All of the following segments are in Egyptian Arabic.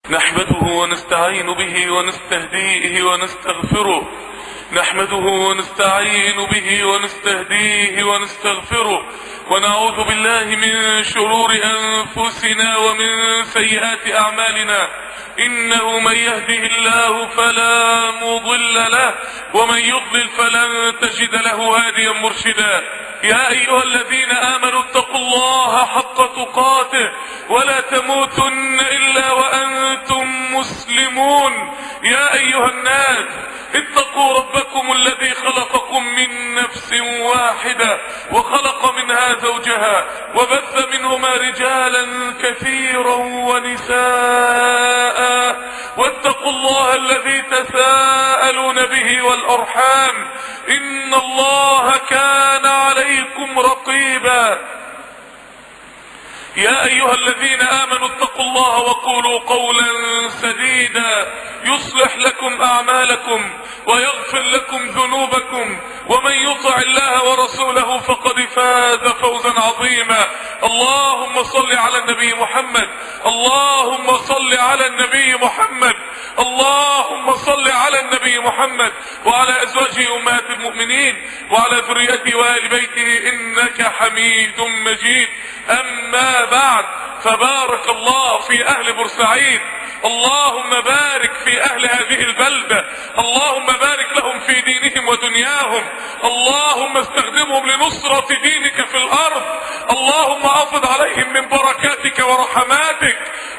نحمده ونستعين به ونستهديه ونستغفره نحمده ونستعين به ونستهديه ونستغفره ونعوذ بالله من شرور انفسنا ومن سيئات اعمالنا انه من يهده الله فلا مضل له ومن يضلل فلن تجد له هاديا مرشدا يا ايها الذين امنوا اتقوا الله حق تقاته ولا تموتن الا وانتم مسلمون يا ايها الناس اتقوا ربكم الذي خلقكم من نفس واحدة وخلق منها زوجها وبث منهما رجالا كثيرا ونساء واتقوا الله الذي تساءلون به والارحام ان الله كان عليكم رقيبا يا ايها الذين امنوا اتقوا الله وقولوا قولا سديدا يصلح لكم اعمالكم ويغفر لكم ذنوبكم ومن يطع الله ورسوله فقد فاز فوزا عظيما اللهم صل على النبي محمد اللهم صل على النبي محمد اللهم صل على النبي محمد وعلى ازواجه امهات المؤمنين وعلى ذريته واهل بيته انك حميد مجيد اما بعد فبارك الله في اهل بورسعيد اللهم بارك في اهل هذه البلدة اللهم بارك لهم في دينهم ودنياهم اللهم استخدمهم لنصرة دينك في الارض اللهم افض عليهم من بركاتك ورحماتك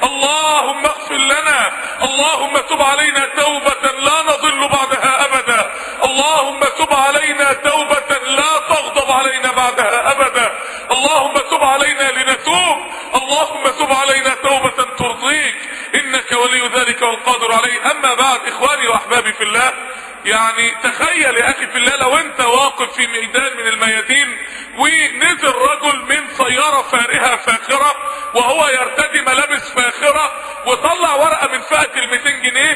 اللهم اغفر لنا اللهم تب علينا توبة لا نضل بعدها ابدا اللهم تب علينا توبة لا تغضب علينا بعدها ابدا اللهم تب علينا لنتوب اللهم تب علينا توبة ترضيك انك ولي ذلك والقادر عليه اما بعد اخواني واحبابي في الله يعني تخيل يا اخي في الله لو انت واقف في ميدان من الميادين ونزل رجل من سيارة فارهة فاخرة وهو يرتدي ملابس فاخرة وطلع ورقة من فئة ال 200 جنيه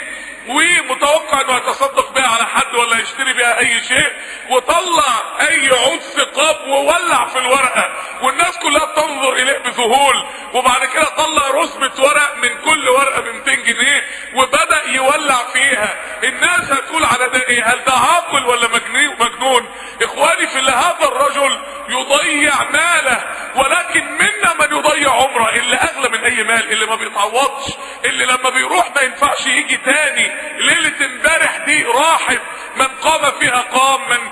ومتوقع انه يتصدق بها على حد ولا يشتري بها اي شيء وطلع اي عود ثقاب وولع في الورقة والناس كلها تنظر اليه بذهول وبعد كده طلع رسمة ورق من كل ورقة ب 200 جنيه وبدأ يولع فيها الناس هتقول على ده ايه هل ده عاقل ولا مجنون مجنون اخواني في الله هذا الرجل يضيع ماله ولكن منا من يضيع عمره اللي اغلى من اي مال اللي ما بيتعوضش اللي لما بيروح ما ينفعش يجي تاني ليلة امبارح دي راحت من قام فيها قام من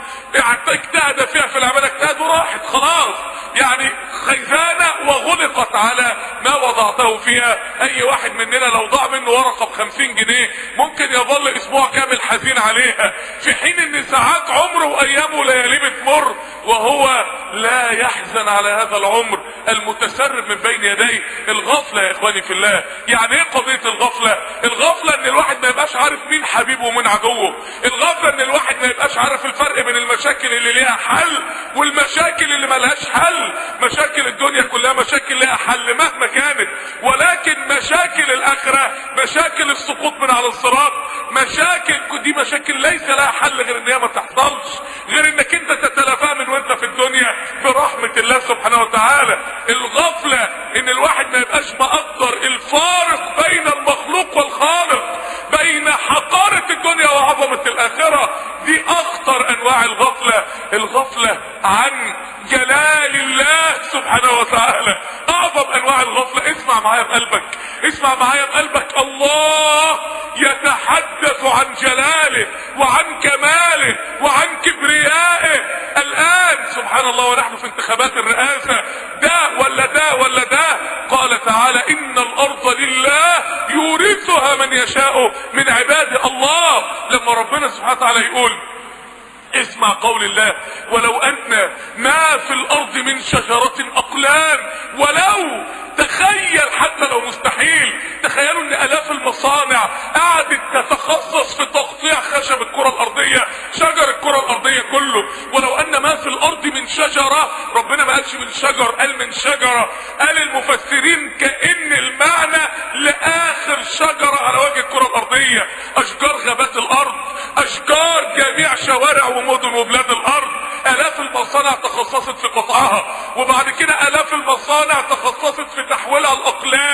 اجتهد فيها في العمل اجتهد وراحت خلاص يعني خيزانة وغلقت على ما وضعته فيها اي واحد مننا لو ضاع منه ورقة بخمسين جنيه ممكن يظل اسبوع كامل حزين عليها في حين ان ساعات عمره وايامه ولياليه بتمر وهو لا يحزن على هذا العمر المتسرب من بين يديه الغفلة يا اخواني في الله يعني ايه قضية الغفلة الغفلة ان الواحد ما يبقاش عارف مين حبيبه ومين عدوه الغفلة ان الواحد ما يبقاش عارف الفرق بين المشاكل اللي ليها حل والمشاكل اللي ملهاش حل مشاكل الدنيا كلها مشاكل لها حل مهما كانت ولكن مشاكل الاخرة مشاكل السقوط من على الصراط مشاكل دي مشاكل ليس لها حل غير ان هي ما تحصلش غير انك انت تتلافاها من وانت في الدنيا برحمة الله سبحانه وتعالى الغفلة ان الواحد ما يبقاش مقدر الفارق بين المخلوق والخالق بين حقارة الدنيا وعظمة الاخرة دي اخطر انواع الغفلة الغفلة عن جلال الله سبحانه وتعالى اعظم انواع الغفلة اسمع معايا بقلبك اسمع معايا بقلبك الله يتحدث عن جلاله وعن كماله وعن كبريائه الان سبحان الله ونحن في انتخابات الرئاسة ده ولا ده ولا ده قال تعالى ان الارض لله يورثها من يشاء من عباده الله لما ربنا سبحانه وتعالى يقول اسمع قول الله ولو ان ما في الارض من شجرة اقلام ولو تخيل حتى لو مستحيل تخيلوا ان الاف المصانع قعدت تتخصص في تقطيع خشب الكرة الارضية شجر الكرة الارضية كله ولو ان ما في الارض من شجرة ربنا ما قالش من شجر قال من شجرة قال المفسرين كأن المعنى لاخر شجرة على وجه الكرة الارضية اشجار غابات الارض اشجار جميع شوارع ومدن وبلاد الارض الاف المصانع تخصصت في قطعها وبعد كده الاف المصانع تخصصت في تحويلها الاقلام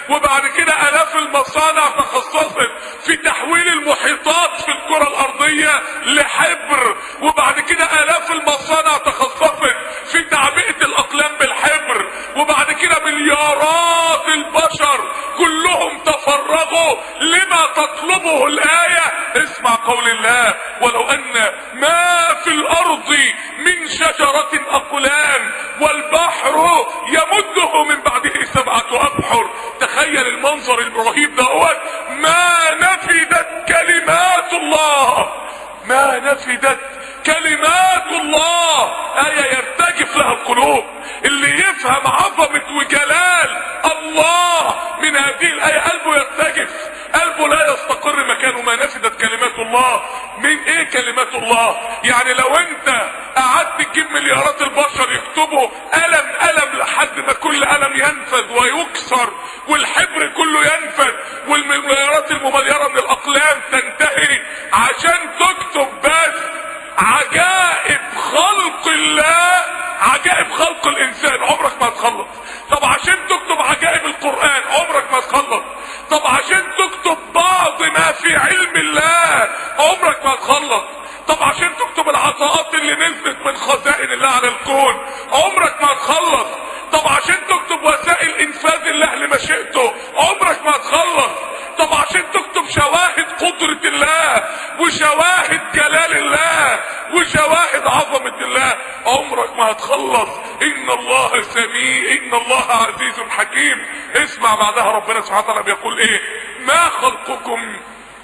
وبعد كده الاف المصانع تخصصت في تحويل المحيطات في الكرة الارضية لحبر وبعد كده الاف المصانع تخصصت في تعبئة الاقلام بالحبر وبعد كده مليارات البشر كلهم تفرغوا لما تطلبه الاية اسمع قول الله ولو ان ما في الارض من شجرة اقلام والبحر يمده من بعده سبعة ابحر تخيل المنظر الرهيب دوت ما نفدت كلمات الله ما نفدت كلمات الله آية يرتجف لها القلوب اللي يفهم عظمة وجلال الله من هذه الآية قلبه يرتجف قلبه لا يستقر مكانه ما نفدت كلمات الله من ايه كلمات الله يعني لو انت قعدت تجيب مليارات البشر يكتبوا قلم قلم لحد ما كل قلم ينفذ ويكسر والحبر كله ينفذ والمليارات الممليرة من الاقلام تنتهي عشان تكتب بس عجائب خلق الله عجائب خلق الانسان عمرك ما هتخلص طب عشان تكتب عجائب القرآن عمرك ما هتخلص طب عشان تكتب بعض ما في علم الله عمرك ما هتخلص طب عشان تكتب العطاءات اللي نزلت من خزائن الله على الكون عمرك ما هتخلص طب عشان تكتب وسائل انفاذ الله لمشيئته عمرك ما هتخلص طب عشان تكتب شواهد قدرة الله وشواهد جلال الله وشواهد عظمة الله عمرك ما هتخلص ان الله سميع ان الله عزيز حكيم اسمع بعدها ربنا سبحانه وتعالى بيقول ايه ما خلقكم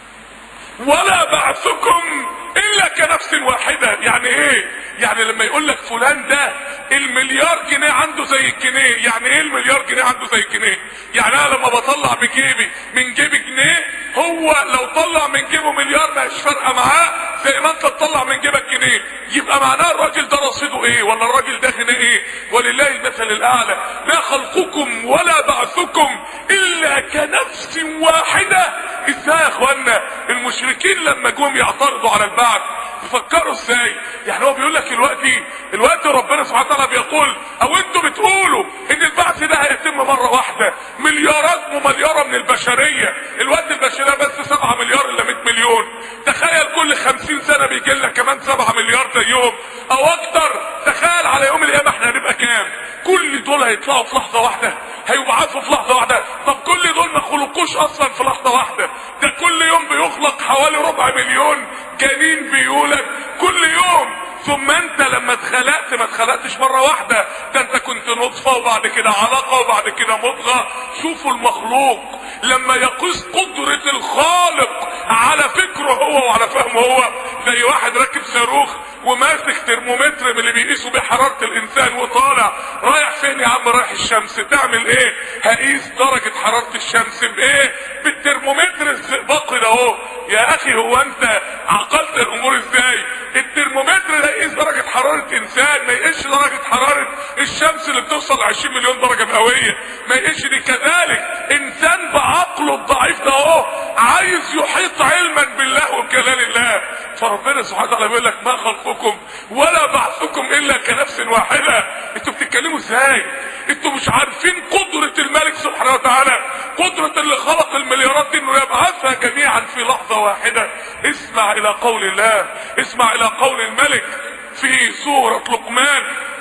ولا بعثكم الا كنفس واحدة يعني ايه يعني لما يقول لك فلان ده المليار جنيه عنده زي الجنيه يعني ايه المليار جنيه عنده زي الجنيه يعني انا لما بطلع بجيبي من جيبي جنيه هو لو طلع من جيبه مليار ما مش فارقه معاه زي ما انت تطلع من جيبك جنيه يبقى معناه الراجل ده رصيده ايه ولا الراجل ده غناه ايه ولله المثل الاعلى ما خلقكم ولا بعثكم الا كنفس واحده ازاي يا اخوانا المشركين لما جم يعترضوا على البعث تفكروا ازاي يعني هو بيقول لك دلوقتي الوقت ربنا سبحانه وتعالى بيقول او انتوا بتقولوا ان البعث ده هيتم مره واحده مليارات وملياره من البشريه الوقت البشريه بس 7 مليار الا 100 مليون تخيل كل 50 سنه بيجي لنا كمان 7 مليار زيهم او اكتر تخيل على يوم القيامه احنا هنبقى كام كل دول هيطلعوا في لحظه واحده هيبعثوا في لحظه واحده طب كل دول ما خلقوش اصلا في لحظه واحده ده كل يوم بيخلق حوالي ربع مليون جنين بيولد كل يوم ثم انت لما اتخلقت ما اتخلقتش مرة واحدة ده انت كنت نطفة وبعد كده علقة وبعد كده مضغة شوفوا المخلوق لما يقيس قدرة الخالق على فكره هو وعلى فهمه هو زي واحد راكب صاروخ وماسك ترمومتر من اللي بيقيسوا بيه حرارة الانسان وطالع رايح فين يا عم رايح الشمس تعمل ايه هقيس درجة حرارة الشمس بايه بالترمومتر الزئبقي ده اهو يا اخي هو انت عقلت الامور ازاي الترمومتر ده يقيس درجة حرارة انسان ما يقيسش درجة حرارة الشمس اللي بتوصل ل 20 مليون درجة مئوية ما يقيسش دي كذلك انسان بعقله الضعيف ده اهو عايز يحيط علما بالله وبجلال الله فربنا سبحانه وتعالى بيقول لك ما خلقكم ولا بعثكم الا كنفس واحدة انتوا بتتكلموا ازاي انتوا مش عارفين قدرة الملك سبحانه وتعالى قدرة اللي خلق المليارات دي انه يبعثها جميعا في لحظة واحدة اسمع الى قول الله اسمع الى قول الملك في سورة لقمان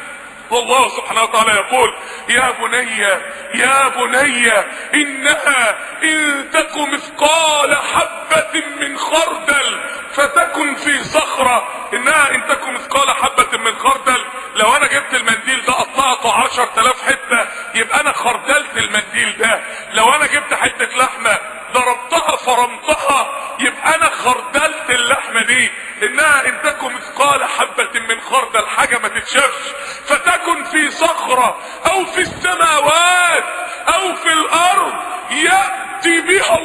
والله سبحانه وتعالى يقول يا بني يا بني انها ان تك مثقال حبة من خردل فتكن في صخرة انها ان تك مثقال حبة من خردل لو انا جبت المنديل ده قطعته عشر تلاف حتة يبقى انا خردلت المنديل ده لو انا جبت حتة لحمة ضربتها فرمتها يبقى انا خردلت اللحمة دي انها ان تكن مثقال حبة من خردل حاجة ما تتشافش فتكن في صخرة او في السماوات او في الارض يأتي بها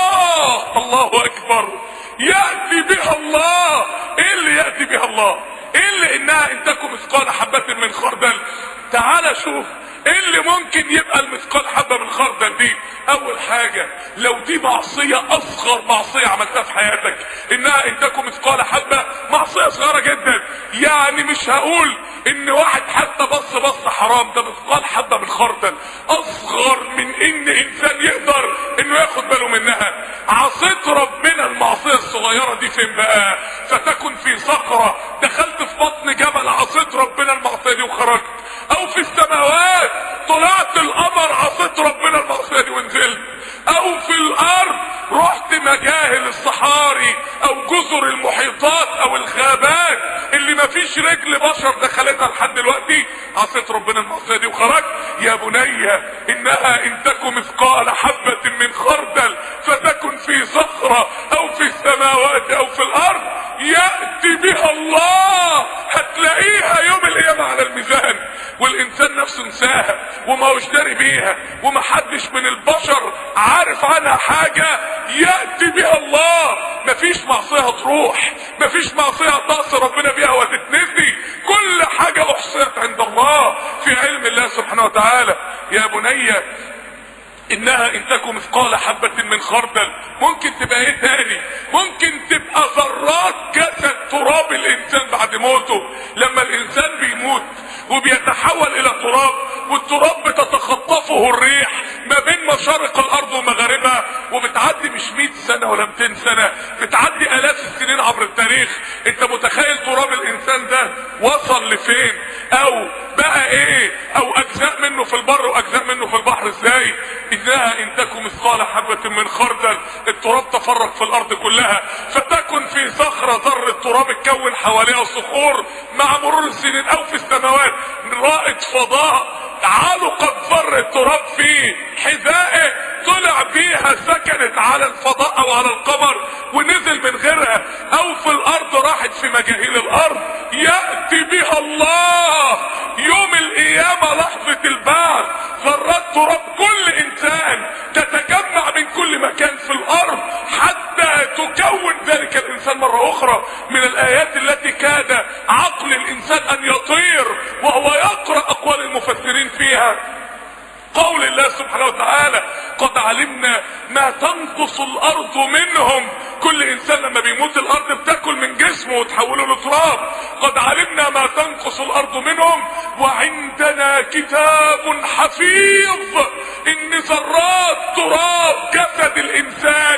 الله الله اكبر يأتي بها الله ايه اللي يأتي بها الله ايه اللي انها ان تكن مثقال حبة من خردل تعال شوف ايه اللي ممكن يبقى المثقال حبه من خردل دي اول حاجه لو دي معصيه اصغر معصيه عملتها في حياتك انها ان تكن مثقال حبه معصيه صغيره جدا يعني مش هقول ان واحد حتى بص بص حرام ده مثقال حبه من خردل اصغر من ان انسان يقدر انه ياخد باله منها عصيت ربنا المعصيه الصغيره دي فين بقى فتكن في صخره دخلت في بطن جبل عصيت ربنا المعصيه دي وخرجت او في السماوات طلعت القمر عصيت ربنا المعصيه دي ونزلت او في الارض رحت مجاهل الصحاري او جزر المحيطات او الغابات اللي مفيش رجل بشر دخلتها لحد دلوقتي عصيت ربنا المعصيه دي وخرجت يا بني انها ان تكن مثقال حبه من خردل فتكن في صخره او في السماوات او في الارض ياتي بها الله هتلاقيها يوم القيامه على الميزان والانسان نفسه انساها وما هوش داري بيها ومحدش من البشر عارف عنها حاجه ياتي بها الله مفيش معصيه تروح مفيش معصيه تعصي ربنا بيها وتتنسي كل حاجه احصيت عند الله في علم الله سبحانه وتعالى يا بني انها ان تكن مثقال حبة من خردل ممكن تبقى ايه تاني ممكن تبقى ذرات جسد تراب الانسان بعد موته لما الانسان بيموت وبيتحول الى تراب والتراب بتتخطفه الريح ما بين مشارق الارض ومغاربها وبتعدي مش 100 سنة ولا 200 سنة بتعدي الاف السنين عبر التاريخ انت متخيل تراب الانسان ده وصل لفين او بقى ايه او اجزاء منه في البر واجزاء منه في البحر ازاي انها ان تكن مثقال حبة من خردل التراب تفرق في الارض كلها فتكن في صخرة ذر التراب اتكون حواليها صخور مع مرور السنين او في السماوات رائد فضاء علقت ذر التراب في حذائه طلع بيها سكنت على الفضاء او على القمر ونزل من غيرها او في الارض راحت في مجاهيل الارض يأتي بها الله يوم القيامة لحظة البعث ذرات تراب كل انسان تتجمع من كل مكان في الارض حتى تكون ذلك الانسان مرة اخرى من الايات التي كاد عقل الانسان ان يطير وهو يقرأ اقوال المفسرين فيها قول الله سبحانه وتعالى قد علمنا ما تنقص الارض منهم كل انسان لما بيموت الارض بتاكل من جسمه وتحوله لتراب قد علمنا ما تنقص الارض منهم وعندنا كتاب حفيظ ان ذرات تراب جسد الانسان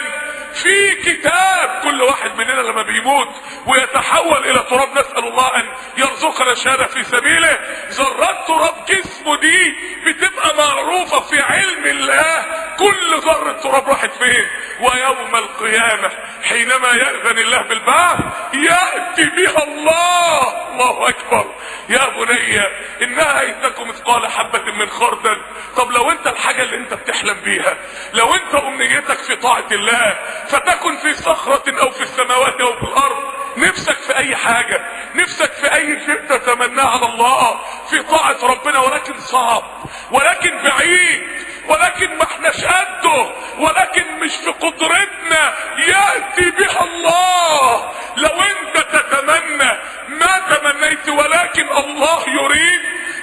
في كتاب كل واحد مننا لما بيموت ويتحول الى تراب نسأل الله ان يرزقنا الشهادة في سبيله ذرات تراب جسمه دي بتبقى معروفة في علم الله كل ذرة تراب راحت فين ويوم القيامة حينما يأذن الله بالبعث يأتي بها الله الله اكبر يا بني انها ان تكن مثقال حبة من خردل طب لو انت الحاجة اللي انت بتحلم بيها لو انت امنيتك في طاعة الله فتكن في صخرة او في السماوات او في الارض نفسك في اي حاجة نفسك في اي شيء تتمناه على الله في طاعة ربنا ولكن صعب ولكن بعيد ولكن ما احناش قده ولكن مش في قدرتنا يأتي بها الله لو انت تتمنى ما تمنيت ولكن الله يريد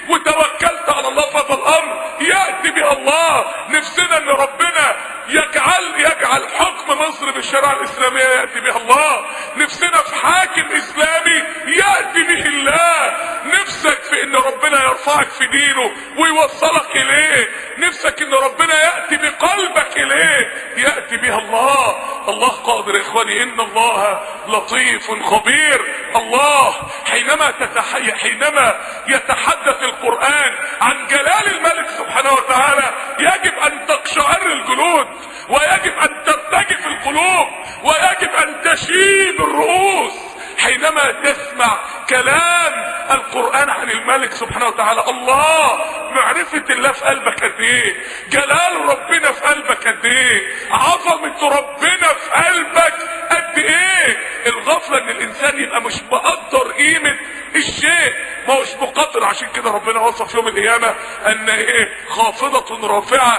وتوكلت على الله في هذا الامر يأتي بها الله نفسنا ان ربنا يجعل يجعل حكم مصر بالشريعه الاسلاميه ياتي بها الله نفسنا في حاكم اسلامي ياتي به الله نفسك في ان ربنا يرفعك في دينه ويوصلك اليه نفسك ان ربنا ياتي بقلبك اليه ياتي بها الله الله قادر يا اخواني ان الله لطيف خبير الله حينما تتحي حينما يتحدث القران عن جلال الملك سبحانه وتعالى يجب ان تقشعر الجلود ويجب ان ترتجف القلوب ويجب ان تشيب الرؤوس حينما تسمع كلام القرآن عن الملك سبحانه وتعالى الله معرفة الله في قلبك قد ايه جلال ربنا في قلبك قد ايه عظمة ربنا في قلبك قد ايه الغفلة ان الانسان يبقى مش مقدر قيمة الشيء ما هوش مقدر عشان كده ربنا وصف يوم القيامة ان ايه خافضة رافعة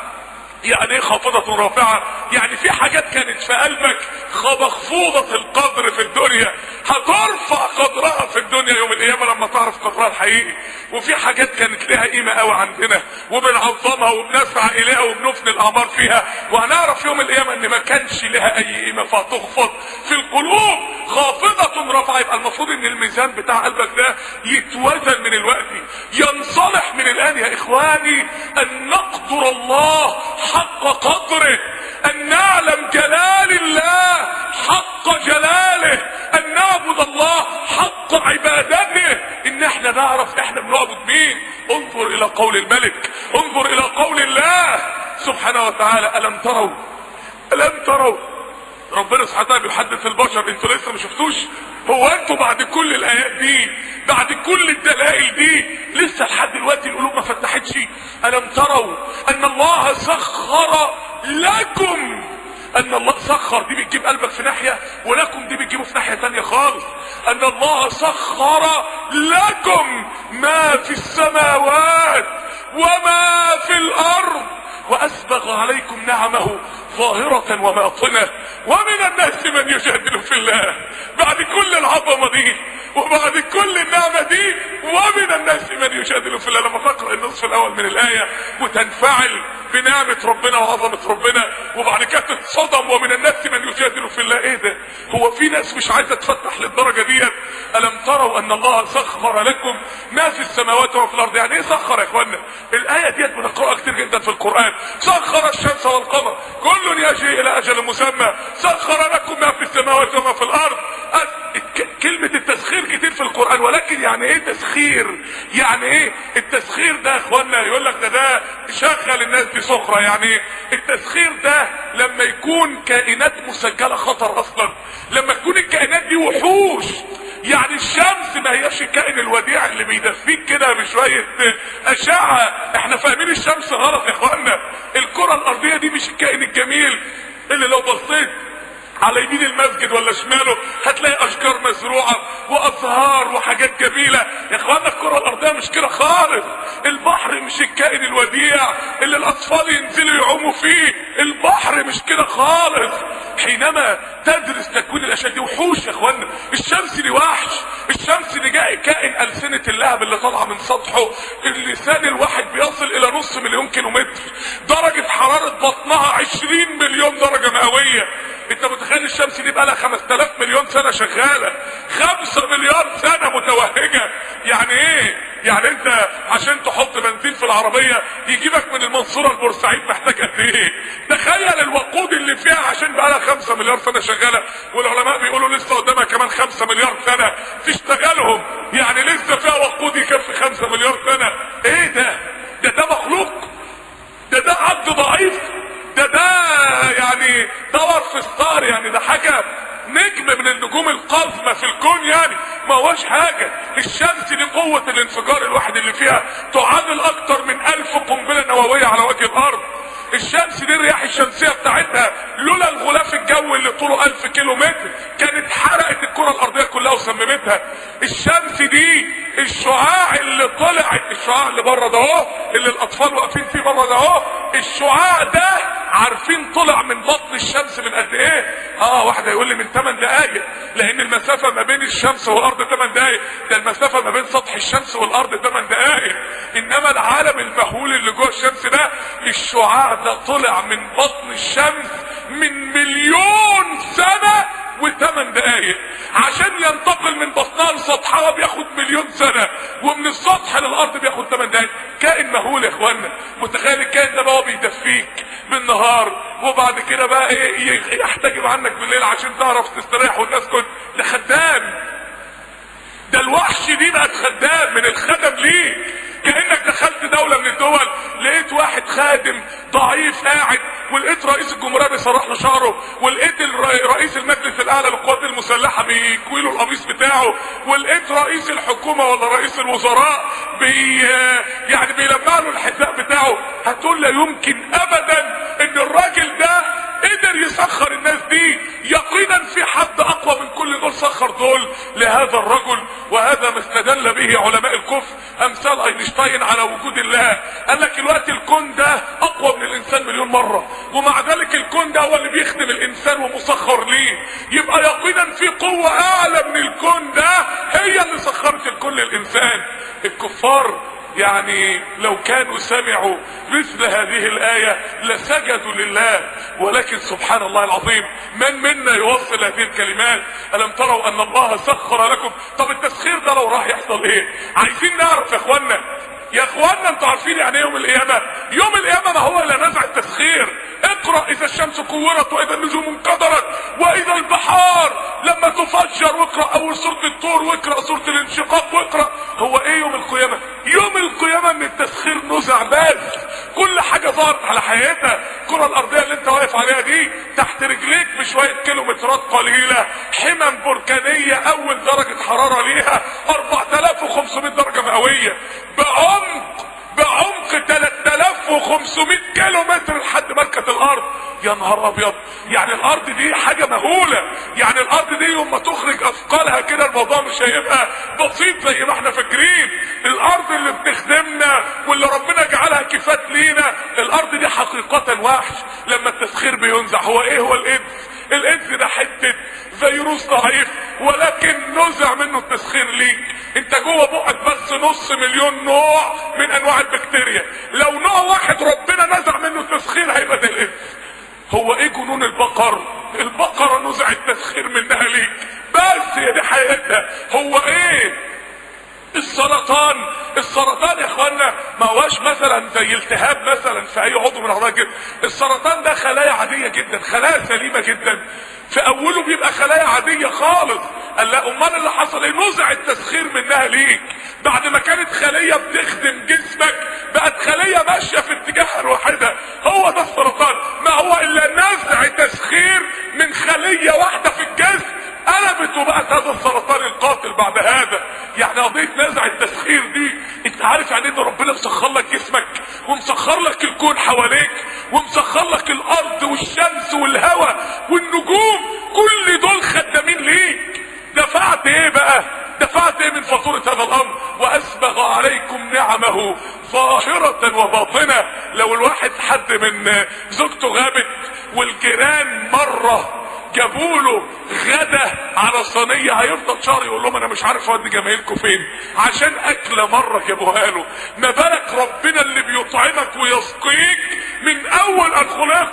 يعني ايه خافضة رافعة يعني في حاجات كانت في قلبك مخفوضة القدر في الدنيا هترفع قدرها في الدنيا يوم القيامه لما تعرف قدرها الحقيقي وفي حاجات كانت لها قيمه قوي عندنا وبنعظمها وبنسعى اليها وبنفني الاعمار فيها وهنعرف يوم القيامه ان ما كانش لها اي قيمه فهتخفض في القلوب خافضه رفع يبقى المفروض ان الميزان بتاع قلبك ده يتوزن من الوقت ينصلح من الان يا اخواني ان نقدر الله حق قدره ان نعلم جلال الله حق جلاله ان نعبد الله حق عبادته ان احنا نعرف احنا بنعبد مين انظر الى قول الملك انظر الى قول الله سبحانه وتعالى الم تروا الم تروا ربنا سبحانه وتعالى بيحدث البشر انتوا لسه ما شفتوش هو انتوا بعد كل الايات دي بعد كل الدلائل دي لسه لحد دلوقتي القلوب ما فتحتش الم تروا ان الله سخر لكم ان الله سخر دي بتجيب قلبك في ناحية ولكم دي بتجيبه في ناحية تانية خالص ان الله سخر لكم ما في السماوات وما في الارض واسبغ عليكم نعمه ظاهرة وباطنة ومن الناس من يجادل في الله بعد كل العظمة دي وبعد كل النعمة دي ومن الناس من يجادل في الله لما تقرأ النصف الأول من الآية وتنفعل بنعمة ربنا وعظمة ربنا وبعد كده تتصدم ومن الناس من يجادل في الله ايه ده هو في ناس مش عايزة تفتح للدرجة دي ألم تروا أن الله سخر لكم ما في السماوات وما في الأرض يعني ايه سخر يا اخوانا الآية ديت بنقرأها كتير جدا في القرآن سخر الشمس والقمر كل يجي إلى أجل مسمى سخر لكم ما في السماوات وما في الأرض كلمة التسخير كتير في القرآن ولكن يعني ايه تسخير يعني ايه التسخير ده يا اخوانا يقول لك ده ده شغل الناس دي سخرة يعني ايه التسخير ده لما يكون كائنات مسجلة خطر اصلا لما تكون الكائنات دي وحوش يعني الشمس ما هياش الكائن الوديع اللي بيدفيك كده بشوية اشعة احنا فاهمين الشمس غلط يا اخوانا الكرة الارضية دي مش الكائن الجميل اللي لو بصيت على يمين المسجد ولا شماله هتلاقي اشجار مزروعه وازهار وحاجات جميله يا اخوانا الكره الارضيه مش كده خالص البحر مش الكائن الوديع اللي الاطفال ينزلوا يعوموا فيه البحر مش كده خالص حينما تدرس تكوين الاشياء دي وحوش يا اخوانا الشمس دي وحش الشمس دي جاي كائن السنه اللهب اللي طالعه من سطحه اللسان الواحد بيصل الى نص مليون كيلومتر درجه حراره بطنها 20 مليون درجه مئويه انت متخيل الشمس دي بقى لها 5000 مليون سنه شغاله 5 مليار سنه متوهجه يعني ايه يعني انت عشان تحط بنزين في العربيه يجيبك من المنصوره لبورسعيد محتاج قد ايه تخيل الوقود اللي فيها عشان بقى لها 5 مليار سنه شغاله والعلماء بيقولوا لسه قدامها كمان 5 مليار سنه تشتغلهم يعني لسه فيها وقود يكفي 5 مليار سنه ايه ده ده ده مخلوق ده ده عبد ضعيف ده ده يعني دور في ستار يعني ده حاجة نجم من النجوم القزمة في الكون يعني ما هوش حاجة الشمس دي قوة الانفجار الواحد اللي فيها تعادل اكتر من الف قنبلة نووية على وجه الارض الشمس دي الرياح الشمسية بتاعتها لولا الغلاف الجوي اللي طوله الف كيلو متر كانت حرقت الكرة الارضية كلها وسممتها الشمس دي الشعاع اللي طلع الشعاع اللي بره ده اهو اللي الاطفال واقفين فيه بره ده اهو الشعاع ده عارفين طلع من بطن الشمس من قد ايه اه واحد هيقول لي من 8 دقايق لان المسافة ما بين الشمس والارض 8 دقايق ده المسافة ما بين سطح الشمس والارض 8 دقايق انما العالم المهول اللي جوه الشمس ده الشعاع ده طلع من بطن الشمس من مليون سنة وثمان دقايق عشان ينتقل من بطنها لسطحها بياخد مليون سنة ومن السطح للارض بياخد ثمان دقايق كائن مهول يا اخوانا متخيل الكائن ده بقى هو بيدفيك بالنهار وبعد كده بقى ايه يحتجب عنك بالليل عشان تعرف تستريح والناس كنت ده خدام ده الوحش دي بقت خدام من الخدم ليك كانك دخلت دوله من الدول لقيت واحد خادم ضعيف قاعد ولقيت رئيس الجمهوريه بيسرح له شعره ولقيت رئيس المجلس الاعلى للقوات المسلحه بيكوي له القميص بتاعه ولقيت رئيس الحكومه ولا رئيس الوزراء بي يعني بيلمع له الحذاء بتاعه هتقول لا يمكن ابدا ان الراجل ده قدر يسخر الناس دي يقينا في حد اقوى من كل دول سخر دول لهذا الرجل وهذا ما استدل به علماء الكفر امثال اينشتاين على وجود الله قال لك الوقت الكون ده اقوى من الانسان مليون مرة ومع ذلك الكون ده هو اللي بيخدم الانسان ومسخر ليه يبقى يقينا في قوة اعلى من الكون الكفار يعني لو كانوا سمعوا مثل هذه الآية لسجدوا لله ولكن سبحان الله العظيم من منا يوصل هذه الكلمات ألم تروا أن الله سخر لكم طب التسخير ده لو راح يحصل ايه عايزين نعرف يا اخوانا يا اخوانا انتوا عارفين يعني ايه يوم القيامه يوم القيامه ما هو الا نزع التسخير اقرا اذا الشمس كورت واذا النجوم انقدرت واذا البحار لما تفجر واقرا اول سوره الطور واقرا سوره الانشقاق واقرا هو ايه يوم القيامه يوم القيامه ان التسخير نزع بس كل حاجه ظهرت على حياتها الكره الارضيه اللي انت واقف عليها دي تحت رجليك بشويه كيلومترات قليله حمم بركانيه اول درجه حراره ليها 4500 درجه مئويه بعمق بعمق 3500 كيلو متر لحد مركز الارض يا نهار ابيض يعني الارض دي حاجه مهوله يعني الارض دي يوم ما تخرج اثقالها كده الموضوع مش هيبقى بسيط زي ما احنا فاكرين الارض اللي بتخدمنا واللي ربنا جعلها كفات لينا الارض دي حقيقه وحش لما التسخير بينزع هو ايه هو الايدز الايدز ده حته فيروس ضعيف ولكن نزع منه التسخير ليك انت جوه بقك بس نص مليون نوع من انواع البكتيريا لو نوع واحد ربنا نزع منه التسخير هيبقى زي الايدز هو ايه جنون البقر البقرة نزع التسخير منها ليك بس هي دي حياتها هو ايه السرطان السرطان يا اخوانا ما هواش مثلا زي التهاب مثلا في اي عضو من اعضاء الجسم السرطان ده خلايا عاديه جدا خلايا سليمه جدا في اوله بيبقى خلايا عاديه خالص قال لا امال اللي حصل ايه نزع التسخير منها ليك بعد ما كانت خليه بتخدم جسمك بقت خليه ماشيه في اتجاه واحده هو ده السرطان ما هو الا نزع تسخير من خليه واحده في الجسم قلبت وبقت هذا السرطان القاتل بعد هذا يعني قضيه نزع التسخير دي انت عارف يعني ان ربنا مسخر لك جسمك ومسخر لك الكون حواليك ومسخر لك الارض والشمس والهواء والنجوم كل دول خدامين ليك دفعت ايه بقى دفعت ايه من فاتورة هذا الامر واسبغ عليكم نعمه ظاهرة وباطنة لو الواحد حد من زوجته غابت والجيران مرة جابوا له غدا على صينيه هيفضل شهر يقول لهم انا مش عارف اودي جماهيركم فين عشان اكله مره جابوها له ما بالك ربنا اللي بيطعمك ويسقيك من اول ان خلقت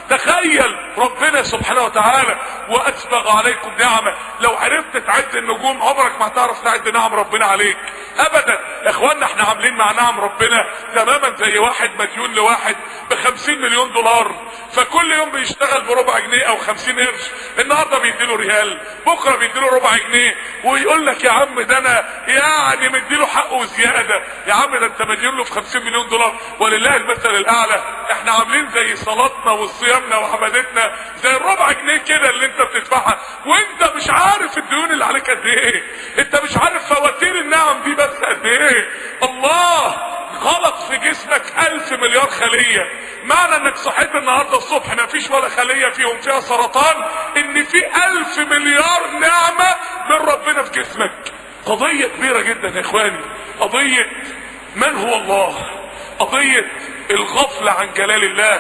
تخيل ربنا سبحانه وتعالى واسبغ عليكم نعمه لو عرفت تعد النجوم عمرك ما هتعرف تعد نعم ربنا عليك ابدا يا اخوانا احنا عاملين مع نعم ربنا تماما زي واحد مديون لواحد بخمسين مليون دولار فكل يوم بيشتغل بربع جنيه او خمسين قرش النهارده بيديله ريال بكره بيديله ربع جنيه ويقول لك يا عم ده انا يعني مديله حقه وزياده يا عم ده انت مديون له في 50 مليون دولار ولله المثل الاعلى احنا عاملين زي صلاتنا وصيامنا وعبادتنا زي الربع جنيه كده اللي انت بتدفعها وانت مش عارف الديون اللي عليك قد ايه انت مش عارف فواتير النعم دي بس قد ايه الله خلق في جسمك ألف مليار خلية معنى انك صحيت النهاردة الصبح ما فيش ولا خلية فيهم فيها سرطان ان في ألف مليار نعمة من ربنا في جسمك قضية كبيرة جدا يا اخواني قضية من هو الله قضية الغفلة عن جلال الله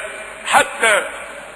حتى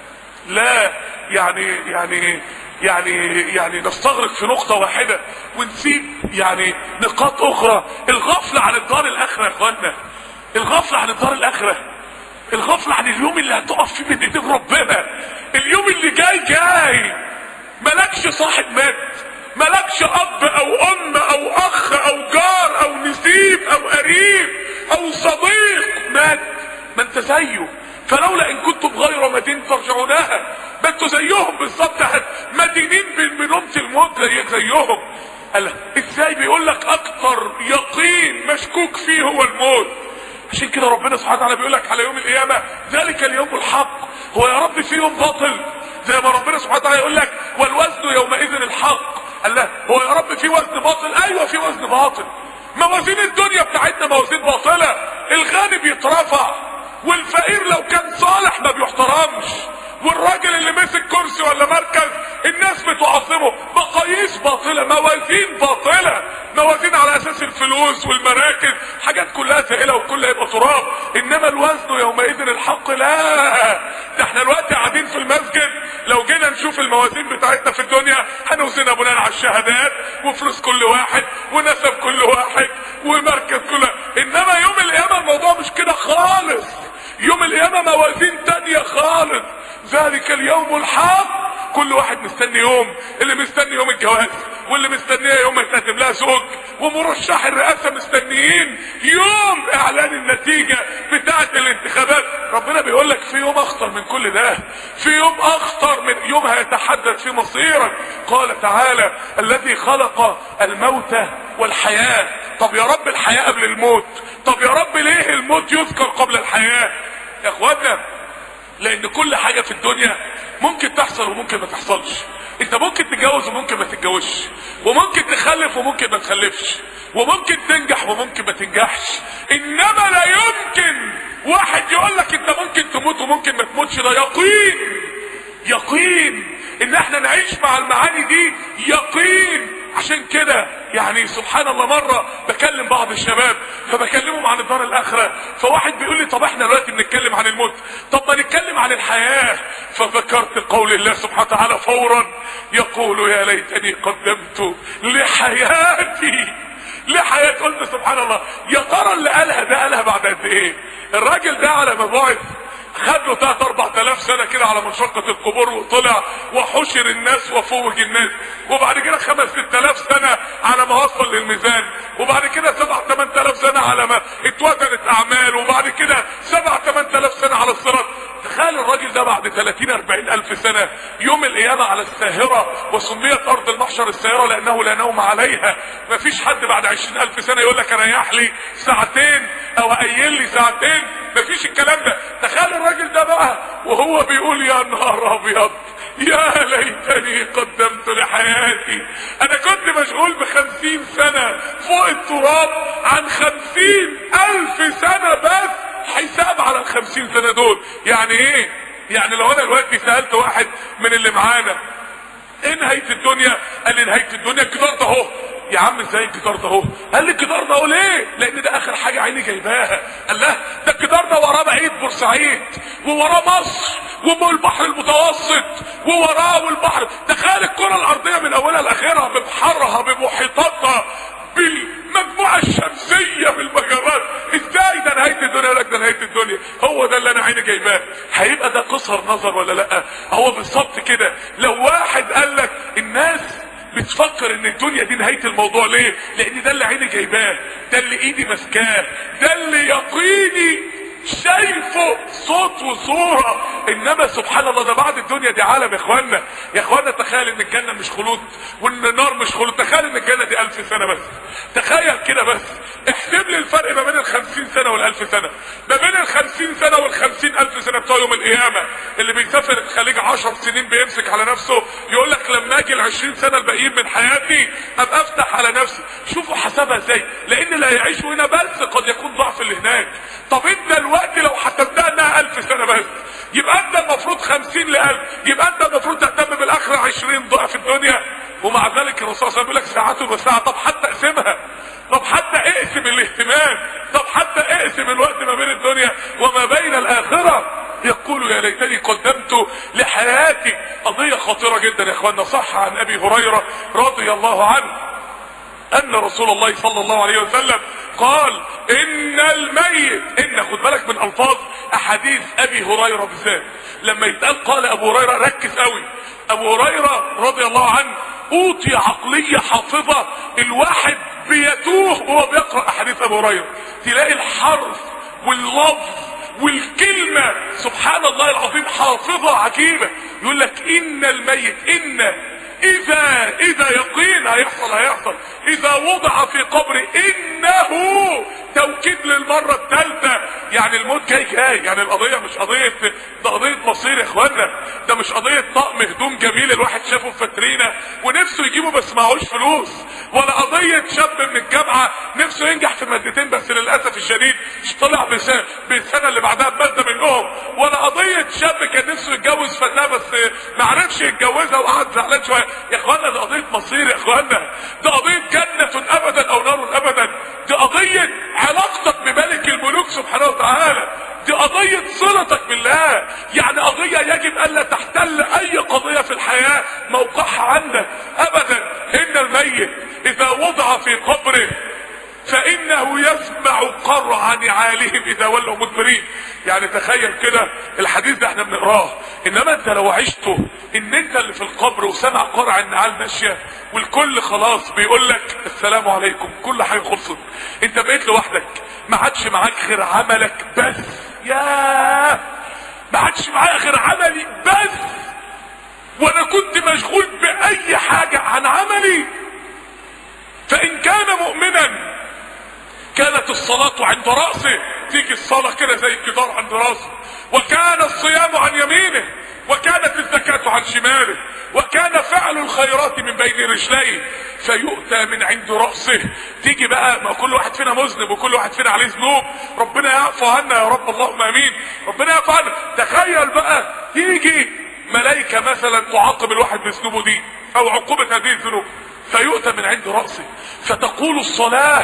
لا يعني يعني يعني يعني نستغرق في نقطة واحدة ونسيب يعني نقاط أخرى الغفلة عن الدار الآخرة يا إخوانا الغفلة عن الدار الآخرة الغفلة عن اليوم اللي هتقف فيه من إيدين ربنا اليوم اللي جاي جاي ملكش صاحب مات ملكش أب أو أم أو أخ أو جار أو نسيب أو قريب أو صديق مات ما أنت زيه فلولا ان كنتم غير مدين ترجعونها ما انتوا زيهم بالظبط مدينين بنومة الموت زي زيهم قال ازاي بيقول لك اكتر يقين مشكوك فيه هو الموت عشان كده ربنا سبحانه وتعالى بيقول لك على يوم القيامه ذلك اليوم الحق هو يا رب في يوم باطل زي ما ربنا سبحانه وتعالى يقول لك والوزن يومئذ الحق قال لا هو يا رب في وزن باطل ايوه في وزن باطل موازين الدنيا بتاعتنا موازين باطله الغني بيترفع والفقير لو كان صالح ما بيحترمش والراجل اللي مسك كرسي ولا مركز الناس بتعظمه مقاييس باطله موازين باطله موازين على اساس الفلوس والمراكز حاجات كلها ثقيله وكلها يبقى تراب انما الوزن يومئذ الحق لا ده احنا دلوقتي قاعدين في المسجد لو جه جينا نشوف الموازين بتاعتنا في الدنيا هنوزنها بناء على الشهادات وفلوس كل واحد ونسب كل واحد ومركز كل واحد. انما يوم القيامه الموضوع مش كده خالص يوم القيامه موازين تانية خالص ذلك اليوم الحق كل واحد مستني يوم اللي مستني يوم الجواز واللي مستنيه يوم ما يتقدم لها زوج ومرشح الرئاسه مستنيين يوم اعلان النتيجه بتاعه الانتخابات ربنا بيقول لك في يوم اخطر من كل ده في يوم اخطر من يوم هيتحدث في مصيرك قال تعالى الذي خلق الموت والحياه طب يا رب الحياه قبل الموت طب يا رب ليه الموت يذكر قبل الحياه يا اخوانا لان كل حاجة في الدنيا ممكن تحصل وممكن ما تحصلش انت ممكن تتجوز وممكن ما تتجوزش وممكن تخلف وممكن ما تخلفش وممكن تنجح وممكن ما تنجحش انما لا يمكن واحد يقول لك انت ممكن تموت وممكن ما تموتش ده يقين يقين ان احنا نعيش مع المعاني دي يقين عشان كده يعني سبحان الله مرة بكلم بعض الشباب فبكلمهم عن الدار الاخرة فواحد بيقول لي طب احنا دلوقتي بنتكلم عن الموت طب ما نتكلم عن الحياة فذكرت قول الله سبحانه وتعالى فورا يقول يا ليتني قدمت لحياتي لحياة قلت سبحان الله يا ترى اللي قالها ده قالها بعد قد ايه الراجل ده على ما بعث خد له تلات اربع تلاف سنة كده على مشقة القبور وطلع وحشر الناس وفوج الناس وبعد كده خمس ست الاف سنة على ما وصل للميزان وبعد كده سبع تمن تلاف سنة على ما اتوزنت اعمال وبعد كده سبع تمن تلاف سنة على الصراط تخيل الراجل ده بعد 30 40 الف سنة يوم القيامة على الساهرة وسميت ارض المحشر الساهرة لانه لا نوم عليها مفيش حد بعد 20 الف سنة يقول لك ريح لي ساعتين او قيل لي ساعتين مفيش الكلام ده تخيل الراجل ده بقى وهو بيقول يا نهار ابيض يا ليتني قدمت لحياتي انا كنت مشغول بخمسين سنة فوق التراب عن خمسين الف سنة بس حساب على الخمسين سنة دول يعني ايه يعني لو انا دلوقتي سألت واحد من اللي معانا ايه نهاية الدنيا قال لي نهاية الدنيا الجدار ده اهو يا عم ازاي الجدار ده اهو قال لي الجدار ده اهو ليه لان ده اخر حاجة عيني جايباها قال له ده الجدار ده وراه بعيد بورسعيد ووراه مصر والبحر المتوسط ووراه والبحر تخيل الكرة الارضية من اولها لاخرها ببحرها بمحيطاتها بالمجموعة الشمسية بالمجرات ازاي ده نهاية الدنيا لك ده نهاية الدنيا هو ده اللي انا عيني جايباه هيبقى ده قصر نظر ولا لا هو بالظبط كده لو واحد قال لك الناس بتفكر ان الدنيا دي نهاية الموضوع ليه لان ده اللي عيني جايباه ده اللي ايدي ماسكاه ده اللي يقيني شايفه صوت وصورة انما سبحان الله ده بعد الدنيا دي عالم يا اخوانا يا اخوانا تخيل ان الجنة مش خلود وان النار مش خلود تخيل ان الجنة دي الف سنة بس تخيل كده بس احسب لي الفرق ما بين الخمسين سنة والالف سنة ما بين الخمسين سنة والخمسين الف سنة بتوع يوم القيامة اللي بيسافر الخليج عشر سنين بيمسك على نفسه يقول لك لما اجي العشرين سنة الباقيين من حياتي ابقى افتح على نفسي شوفوا حسبها ازاي لان اللي هيعيشوا هنا بس قد يكون ضعف اللي هناك طب انت دلوقتي لو حسبتها انها الف سنة بس يبقى انت المفروض خمسين لألف يبقى انت المفروض تهتم بالاخرة عشرين ضعف الدنيا ومع ذلك الرسول صلى الله عليه وسلم يقول لك ساعات وساعة طب حتى اقسمها طب حتى اقسم الاهتمام طب حتى اقسم الوقت ما بين الدنيا وما بين الاخرة يقول يا ليتني قدمت لحياتي قضية خطيرة جدا يا اخوانا صح عن ابي هريرة رضي الله عنه ان رسول الله صلى الله عليه وسلم قال ان الميت ان خد بالك من الفاظ احاديث ابي هريره بالذات لما يتقال قال ابو هريره ركز قوي ابو هريره رضي الله عنه اوتي عقليه حافظه الواحد بيتوه وهو بيقرا احاديث ابو هريره تلاقي الحرف واللفظ والكلمة سبحان الله العظيم حافظة عجيبة يقول لك ان الميت ان اذا اذا يقين هيحصل هيحصل اذا وضع في قبر انه توكيد للمرة الثالثة يعني الموت جاي جاي يعني القضية مش قضية ده قضية مصير يا اخوانا ده مش قضية طقم هدوم جميل الواحد شافه في فترينة ونفسه يجيبه بس معهوش فلوس ولا قضية شاب من الجامعة نفسه ينجح في مادتين بس للأسف الشديد طلع بسنة, بالسنة اللي بعدها بمادة منهم ولا قضية شاب كان نفسه يتجوز فتاة بس ما عرفش يتجوزها وقعد زعلان شوية يا اخوانا ده قضية مصير يا اخوانا ده قضية جنة ابدا او نار ابدا دي قضية علاقتك بملك الملوك سبحانه وتعالى دي قضية صلتك بالله يعني قضية يجب الا تحتل اي قضية في الحياة موقعها عندك ابدا ان الميت اذا وضع في قبره فانه يسمع قرع نعالهم اذا ولوا مدبرين يعني تخيل كده الحديث ده احنا بنقراه انما انت لو عشته ان انت اللي في القبر وسمع قرع النعال ماشيه والكل خلاص بيقول لك السلام عليكم كل حاجه خلصت انت بقيت لوحدك ما عادش معاك غير عملك بس ياه ما عادش معايا غير عملي بس وانا كنت مشغول باي حاجه عن عملي فان كان مؤمنا كانت الصلاة عند رأسه تيجي الصلاة كده زي الجدار عند رأسه وكان الصيام عن يمينه وكانت الزكاة عن شماله وكان فعل الخيرات من بين رجليه فيؤتى من عند رأسه تيجي بقى ما كل واحد فينا مذنب وكل واحد فينا عليه ذنوب ربنا يعفو عنا يا رب اللهم امين ربنا يعفو عنا تخيل بقى يجي ملائكة مثلا تعاقب الواحد بذنوبه دي او عقوبة هذه الذنوب فيؤتى من عند رأسه فتقول الصلاة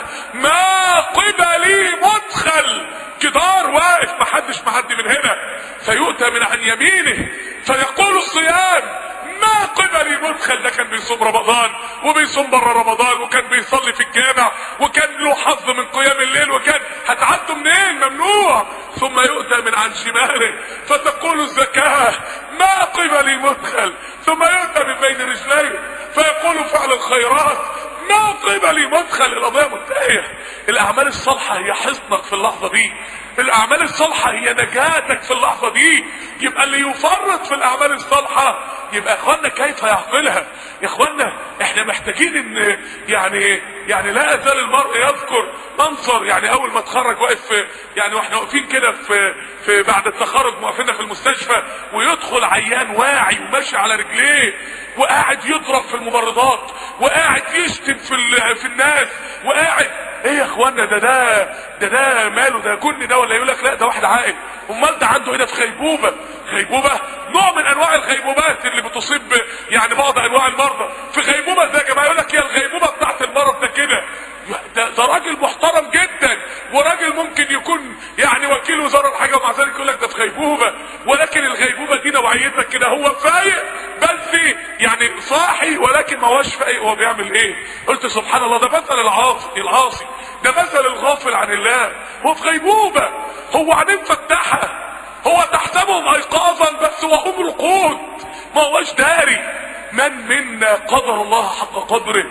ما قبلي مدخل جدار واقف محدش معدي من هنا فيؤتى من عن يمينه فيقول الصيام ما قبلي مدخل ده كان بيصوم رمضان وبيصوم بره رمضان وكان بيصلي في الجامع وكان له حظ من قيام الليل وكان هتعدوا منين ممنوع ثم يؤتى من عن شماله فتقول الزكاة ما قبلي مدخل ثم يؤتى من بين رجليه فيقول فعل الخيرات ما قبلي مدخل القضية منتهية الاعمال الصالحة هي حصنك في اللحظة دي الاعمال الصالحة هي نجاتك في اللحظة دي يبقى اللي يفرط في الاعمال الصالحة يبقى اخوانا كيف يعقلها يا اخوانا احنا محتاجين ان يعني يعني لا يزال المرء يذكر منظر يعني اول ما اتخرج واقف في يعني واحنا واقفين كده في في بعد التخرج واقفين في المستشفى ويدخل عيان واعي وماشي على رجليه وقاعد يضرب في الممرضات وقاعد يشتم في ال- في الناس وقاعد ايه يا اخوانا ده ده ده ده ماله ده جن ده ولا يقول لك لا ده واحد عاقل امال ده عنده هنا في غيبوبه غيبوبه نوع من انواع الغيبوبات اللي بتصيب يعني بعض انواع المرضى في غيبوبه زي يا جماعه يقول لك هي الغيبوبه بتاعت المرض ده كده ده, ده راجل محترم جدا وراجل ممكن يكون يعني وكيل وزاره حاجه ومع ذلك يقول لك ده في غيبوبه ولكن الغيبوبه دي نوعيتها كده هو فايق بس يعني صاحي ولكن ما هوش فايق هو بيعمل ايه قلت سبحان الله ده مثل العاصي العاصي ده مثل الغافل عن الله هو في غيبوبه هو عينيه مفتحه هو تحسبهم ايقاظا بس وهم رقود ما هوش داري من منا قدر الله حق قدره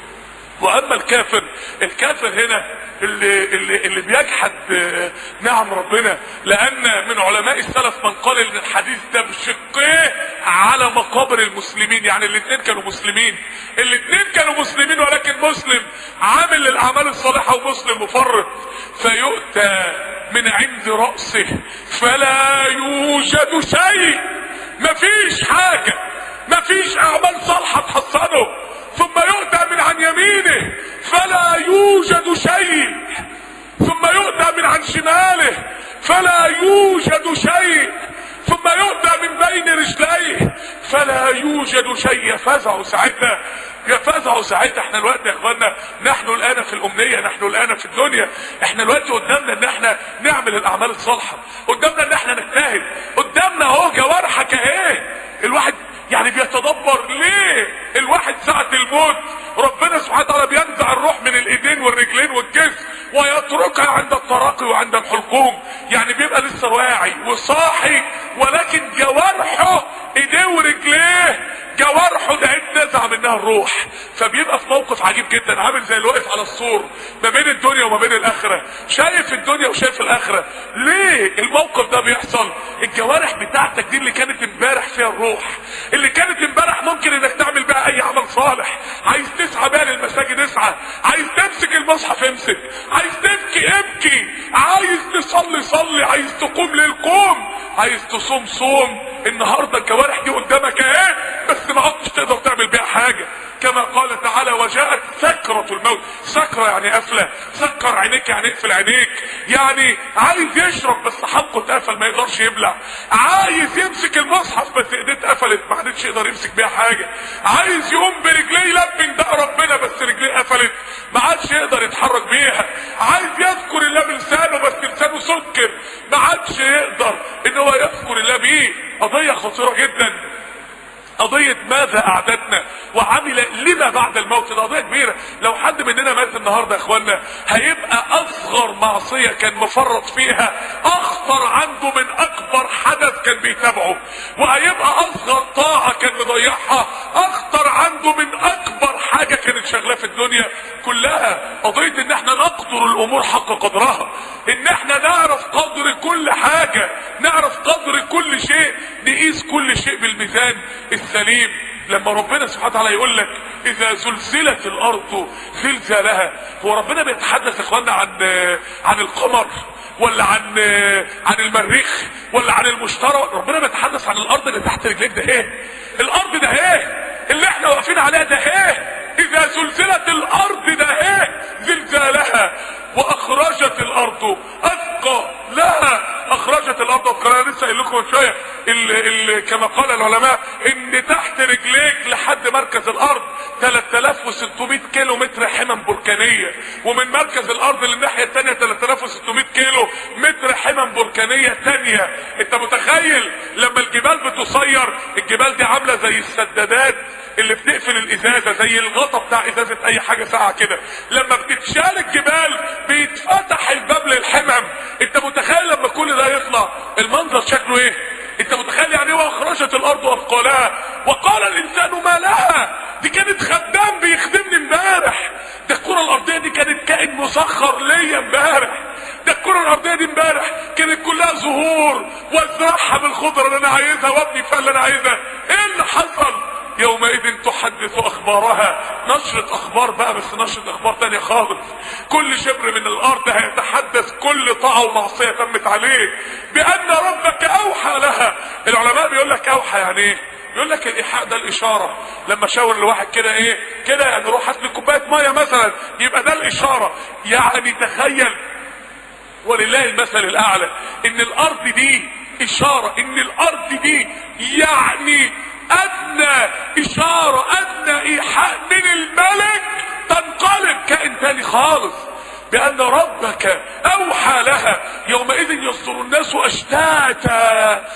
واما الكافر الكافر هنا اللي اللي اللي بيجحد آه، نعم ربنا لان من علماء السلف من قال ان الحديث ده بشقيه على مقابر المسلمين يعني الاثنين كانوا مسلمين الاثنين كانوا مسلمين ولكن مسلم عامل للاعمال الصالحه ومسلم مفرط فيؤتى من عند راسه فلا يوجد شيء مفيش حاجه مفيش اعمال صالحه تحصله ثم يؤتى من عن يمينه فلا يوجد شيء ثم يؤتى من عن شماله فلا يوجد شيء ثم يؤتى من بين رجليه فلا يوجد شيء يفزع ساعتها يفزع ساعتها احنا الوقت يا اخوانا نحن الان في الامنية نحن الان في الدنيا احنا الوقت قدامنا ان احنا نعمل الاعمال الصالحة قدامنا ان احنا نجتهد قدامنا اهو جوارحك اهي الواحد يعني بيتدبر ليه الواحد ساعة الموت ربنا سبحانه وتعالى بينزع الروح من الايدين والرجلين والجسم ويتركها عند التراقي وعند الحلقوم يعني بيبقى لسه واعي وصاحي ولكن جوارحه ايديه ورجليه جوارحه ده اتنزع منها الروح فبيبقى في موقف عجيب جدا عامل زي اللي واقف على السور ما بين الدنيا وما بين الاخره شايف الدنيا وشايف الاخره ليه الموقف ده بيحصل الجوارح بتاعتك دي اللي كانت امبارح فيها الروح اللي كانت امبارح ممكن انك تعمل بيها اي عمل صالح عايز تسعى بيها للمساجد اسعى عايز تمسك المصحف امسك عايز تبكي ابكي عايز تصلي صلي عايز تقوم للقوم عايز تصوم صوم النهارده الجوارح دي قدامك اهي بس ما عدتش تقدر تعمل بيها حاجه كما قال تعالى وجاءت سكرة الموت سكرة يعني قفلة سكر عينيك يعني اقفل عينيك يعني عايز يشرب بس حلقه اتقفل ما يقدرش يبلع عايز يمسك المصحف بس ايديه اتقفلت ما عادش يقدر يمسك بيها حاجة عايز يقوم برجليه يلبن ده ربنا بس رجليه قفلت ما عادش يقدر يتحرك بيها عايز يذكر الله بلسانه بس لسانه سكر ما عادش يقدر ان هو يذكر الله بيه قضية خطيرة جدا قضية ماذا اعددنا وعمل لما بعد الموت ده قضية كبيرة لو حد مننا مات النهاردة يا اخوانا هيبقى اصغر معصية كان مفرط فيها اخطر عنده من اكبر حدث كان بيتابعه وهيبقى اصغر طاعة كان مضيعها اخطر عنده من اكبر حاجة كانت شغلاه في الدنيا كلها قضية ان احنا نقدر الامور حق قدرها ان احنا نعرف قدر كل حاجة نعرف قدر كل شيء نقيس كل شيء بالميزان السليم لما ربنا سبحانه وتعالى يقول لك اذا زلزلت الارض زلزالها هو ربنا بيتحدث يا اخوانا عن عن القمر ولا عن عن المريخ ولا عن المشتري ربنا بيتحدث عن الارض اللي تحت رجليك ده ايه الارض ده ايه اللي احنا واقفين عليها ده ايه اذا زلزلت الارض ده ايه زلزالها واخرجت الارض اثقى لها اخرجت الارض اثقى انا لسه قايل لكم من شويه ال ال كما قال العلماء ان تحت رجليك لحد مركز الارض 3600 كيلو متر حمم بركانيه ومن مركز الارض للناحيه الثانيه 3600 كيلو متر حمم بركانيه ثانيه انت متخيل لما الجبال بتصير الجبال دي عامله زي السدادات اللي بتقفل الازازه زي الغطا بتاع ازازه اي حاجه ساقعه كده لما بتتشال الجبال بيتفتح الباب للحمم انت متخيل لما كل ده يطلع المنظر شكله ايه انت متخيل يعني ايه واخرجت الارض اثقالها وقال الانسان ما لها دي كانت خدام بيخدمني امبارح ده الكره الارضيه دي كانت كائن مسخر ليا امبارح ده الكره الارضيه دي امبارح كانت كلها زهور وازرعها بالخضره اللي انا عايزها وابني فيها اللي انا عايزها ايه اللي حصل يومئذ تحدث اخبارها نشرة اخبار بقى بس نشرة اخبار تانية خالص كل شبر من الارض هيتحدث كل طاعة ومعصية تمت عليه بان ربك اوحى لها العلماء بيقول لك اوحى يعني ايه يقول لك الايحاء ده الاشاره لما شاور لواحد كده ايه كده يعني روح هات لي كوبايه ميه مثلا يبقى ده الاشاره يعني تخيل ولله المثل الاعلى ان الارض دي اشاره ان الارض دي يعني ادنى اشاره ادنى ايحاء من الملك تنقلب كائن تاني خالص بان ربك اوحى لها يومئذ يصدر الناس اشتاتا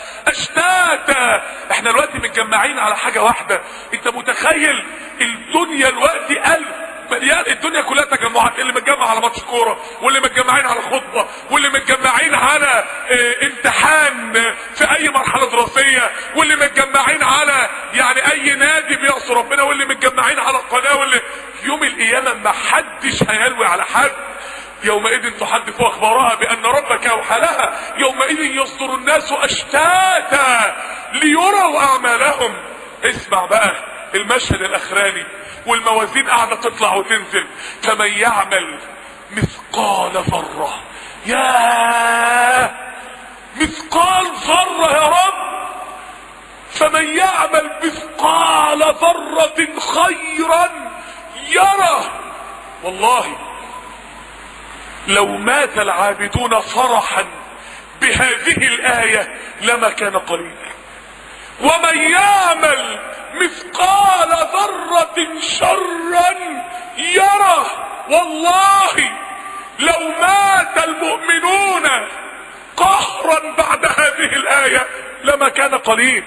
اشتاتا احنا دلوقتي متجمعين على حاجه واحده انت متخيل الدنيا دلوقتي الف مليان الدنيا كلها تجمعات اللي متجمع على ماتش كوره واللي متجمعين على خطبه واللي متجمعين على اه امتحان في اي مرحله دراسيه واللي متجمعين على يعني اي نادي بيعصي ربنا واللي متجمعين على قناه واللي في يوم القيامه ما حدش هيلوي على حد يومئذ تحدث اخبارها بان ربك اوحى لها يومئذ يصدر الناس اشتاتا ليروا اعمالهم اسمع بقى المشهد الاخراني والموازين قاعده تطلع وتنزل فمن يعمل مثقال ذره يا مثقال ذره يا رب فمن يعمل مثقال ذره خيرا يره والله لو مات العابدون فرحا بهذه الآية لما كان قليلا ومن يعمل مثقال ذرة شرا يره والله لو مات المؤمنون قهرا بعد هذه الآية لما كان قليل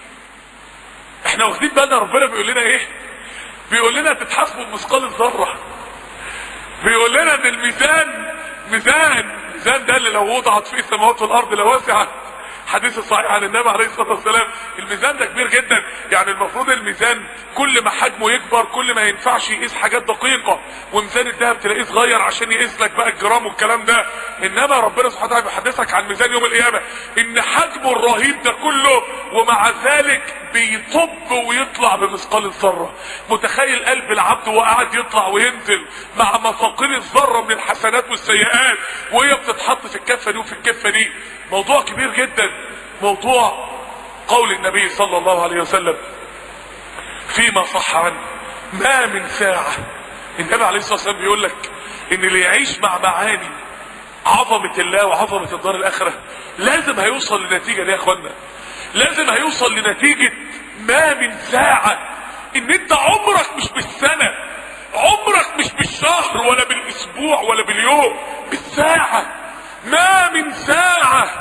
احنا واخدين بالنا ربنا بيقول لنا ايه بيقول لنا تتحاسبوا بمثقال الذره بيقول لنا ان الميزان ميزان ميزان ده اللي لو وضعت فيه السماوات والارض لوسعت حديث الصحيح عن النبي عليه الصلاه والسلام الميزان ده كبير جدا يعني المفروض الميزان كل ما حجمه يكبر كل ما ينفعش يقيس حاجات دقيقه وميزان الذهب تلاقيه صغير عشان يقيس لك بقى الجرام والكلام ده انما ربنا سبحانه وتعالى بيحدثك عن ميزان يوم القيامه ان حجمه الرهيب ده كله ومع ذلك بيطب ويطلع بمثقال الذره متخيل قلب العبد وقاعد يطلع وينزل مع مثاقيل الذره من الحسنات والسيئات وهي بتتحط في الكفه دي وفي الكفه دي موضوع كبير جدا موضوع قول النبي صلى الله عليه وسلم فيما صح عنه ما من ساعة النبي عليه الصلاة والسلام بيقول لك ان اللي يعيش مع معاني عظمة الله وعظمة الدار الاخرة لازم هيوصل للنتيجة دي يا اخوانا لازم هيوصل لنتيجة ما من ساعة ان انت عمرك مش بالسنة عمرك مش بالشهر ولا بالاسبوع ولا باليوم بالساعة ما من ساعة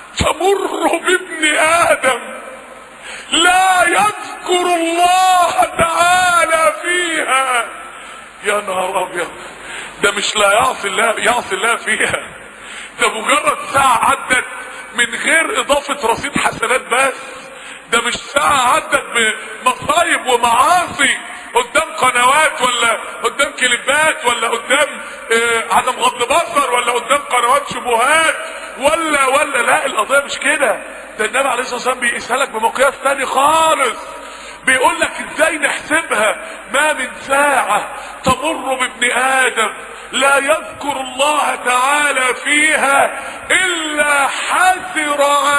تمر بابن ادم لا يذكر الله تعالى فيها يا نهار ابيض ده مش لا يعصي الله يعصي الله فيها ده مجرد ساعة عدت من غير اضافة رصيد حسنات بس ده مش ساعة عدت بمصايب ومعاصي قدام قنوات ولا قدام كليبات ولا قدام آه عدم غض بصر ولا قدام قنوات شبهات ولا ولا لا القضية مش كده ده النبي عليه الصلاة والسلام بيقيسها لك بمقياس تاني خالص بيقول لك ازاي نحسبها ما من ساعة تمر بابن ادم لا يذكر الله تعالى فيها الا حسر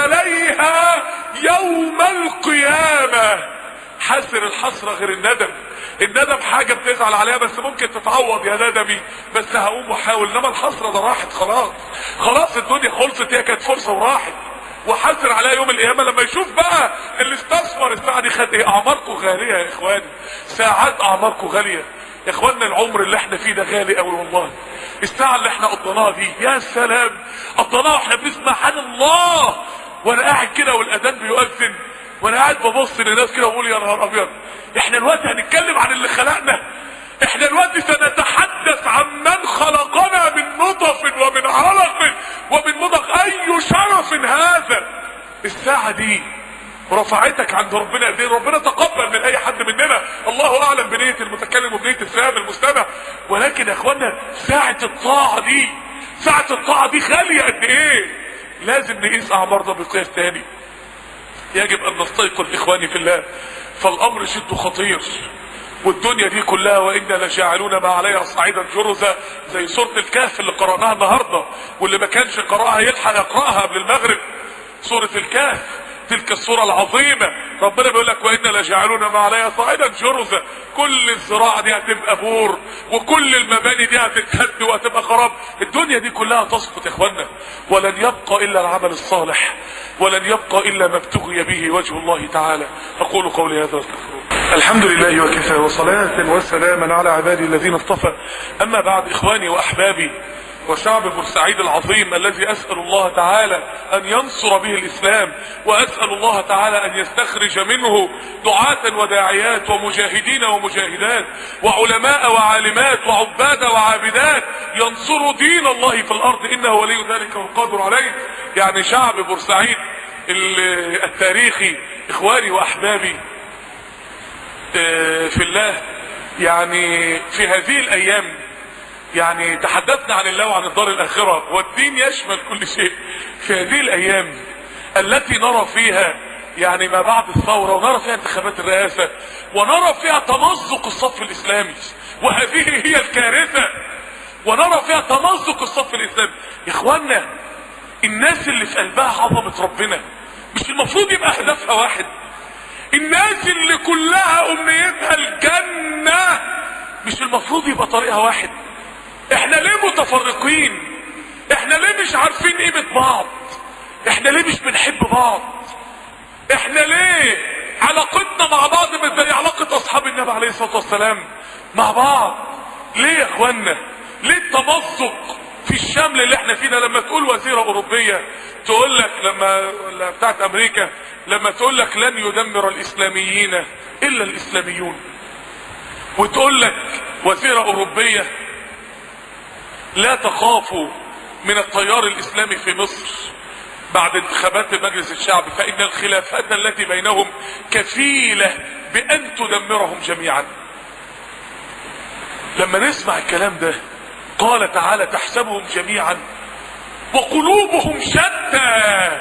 عليها يوم القيامة حسر الحسرة غير الندم الندم حاجة بتزعل عليها بس ممكن تتعوض يا ندمي بس هقوم واحاول انما الحسرة ده راحت خلاص خلاص الدنيا خلصت هي كانت فرصة وراحت وحسر عليها يوم القيامة لما يشوف بقى اللي استثمر الساعة دي خد ايه اعماركم غالية يا اخواني ساعات اعماركم غالية يا اخوانا العمر اللي احنا فيه ده غالي قوي والله الساعة اللي احنا قضيناها دي يا سلام قضيناها واحنا بنسمع عن الله وانا قاعد كده والاذان بيؤذن وانا قاعد ببص للناس كده واقول يا نهار ابيض احنا دلوقتي هنتكلم عن اللي خلقنا احنا دلوقتي سنتحدث عن من خلقنا من نطف ومن علق ومن مضغ اي شرف هذا الساعة دي رفعتك عند ربنا قد ايه ربنا تقبل من اي حد مننا الله اعلم بنية المتكلم وبنية الفهم المستمع ولكن يا اخوانا ساعة الطاعة دي ساعة الطاعة دي غالية قد ايه لازم نقيس اعمارنا بقياس تاني يجب ان نستيقظ اخواني في الله فالامر جد خطير والدنيا دي كلها وانا لجاعلون ما عليها صعيدا جرزا زي سوره الكهف اللي قراناها النهارده واللي ما كانش قراها يلحق يقراها قبل المغرب سوره الكهف تلك الصورة العظيمة ربنا بيقول لك وإنا لجعلون ما عليها صعيدا جرزا كل الزراعة دي هتبقى بور وكل المباني دي هتتهد وهتبقى خراب الدنيا دي كلها تسقط يا اخوانا ولن يبقى إلا العمل الصالح ولن يبقى إلا ما ابتغي به وجه الله تعالى أقول قولي هذا واستغفر الحمد لله وكفى وصلاة وسلاما على عبادي الذين اصطفى أما بعد إخواني وأحبابي وشعب بورسعيد العظيم الذي أسأل الله تعالى أن ينصر به الإسلام وأسأل الله تعالى أن يستخرج منه دعاة وداعيات ومجاهدين ومجاهدات وعلماء وعالمات وعباد وعابدات ينصروا دين الله في الأرض إنه ولي ذلك والقادر عليه يعني شعب بورسعيد التاريخي إخواني وأحبابي في الله يعني في هذه الأيام يعني تحدثنا عن الله وعن الدار الآخرة والدين يشمل كل شيء في هذه الأيام التي نرى فيها يعني ما بعد الثورة ونرى فيها انتخابات الرئاسة ونرى فيها تمزق الصف الإسلامي وهذه هي الكارثة ونرى فيها تمزق الصف الإسلامي يا إخوانا الناس اللي في قلبها عظمة ربنا مش المفروض يبقى هدفها واحد الناس اللي كلها أمنيتها الجنة مش المفروض يبقى طريقها واحد احنا ليه متفرقين احنا ليه مش عارفين قيمة بعض احنا ليه مش بنحب بعض احنا ليه علاقتنا مع بعض مش زي علاقة اصحاب النبي عليه الصلاة والسلام مع بعض ليه يا اخوانا ليه التمزق في الشمل اللي احنا فينا لما تقول وزيرة اوروبية تقول لك لما ولا بتاعت امريكا لما تقول لك لن يدمر الاسلاميين الا الاسلاميون وتقول لك وزيرة اوروبية لا تخافوا من التيار الاسلامي في مصر بعد انتخابات مجلس الشعب فان الخلافات التي بينهم كفيلة بان تدمرهم جميعا لما نسمع الكلام ده قال تعالى تحسبهم جميعا وقلوبهم شتى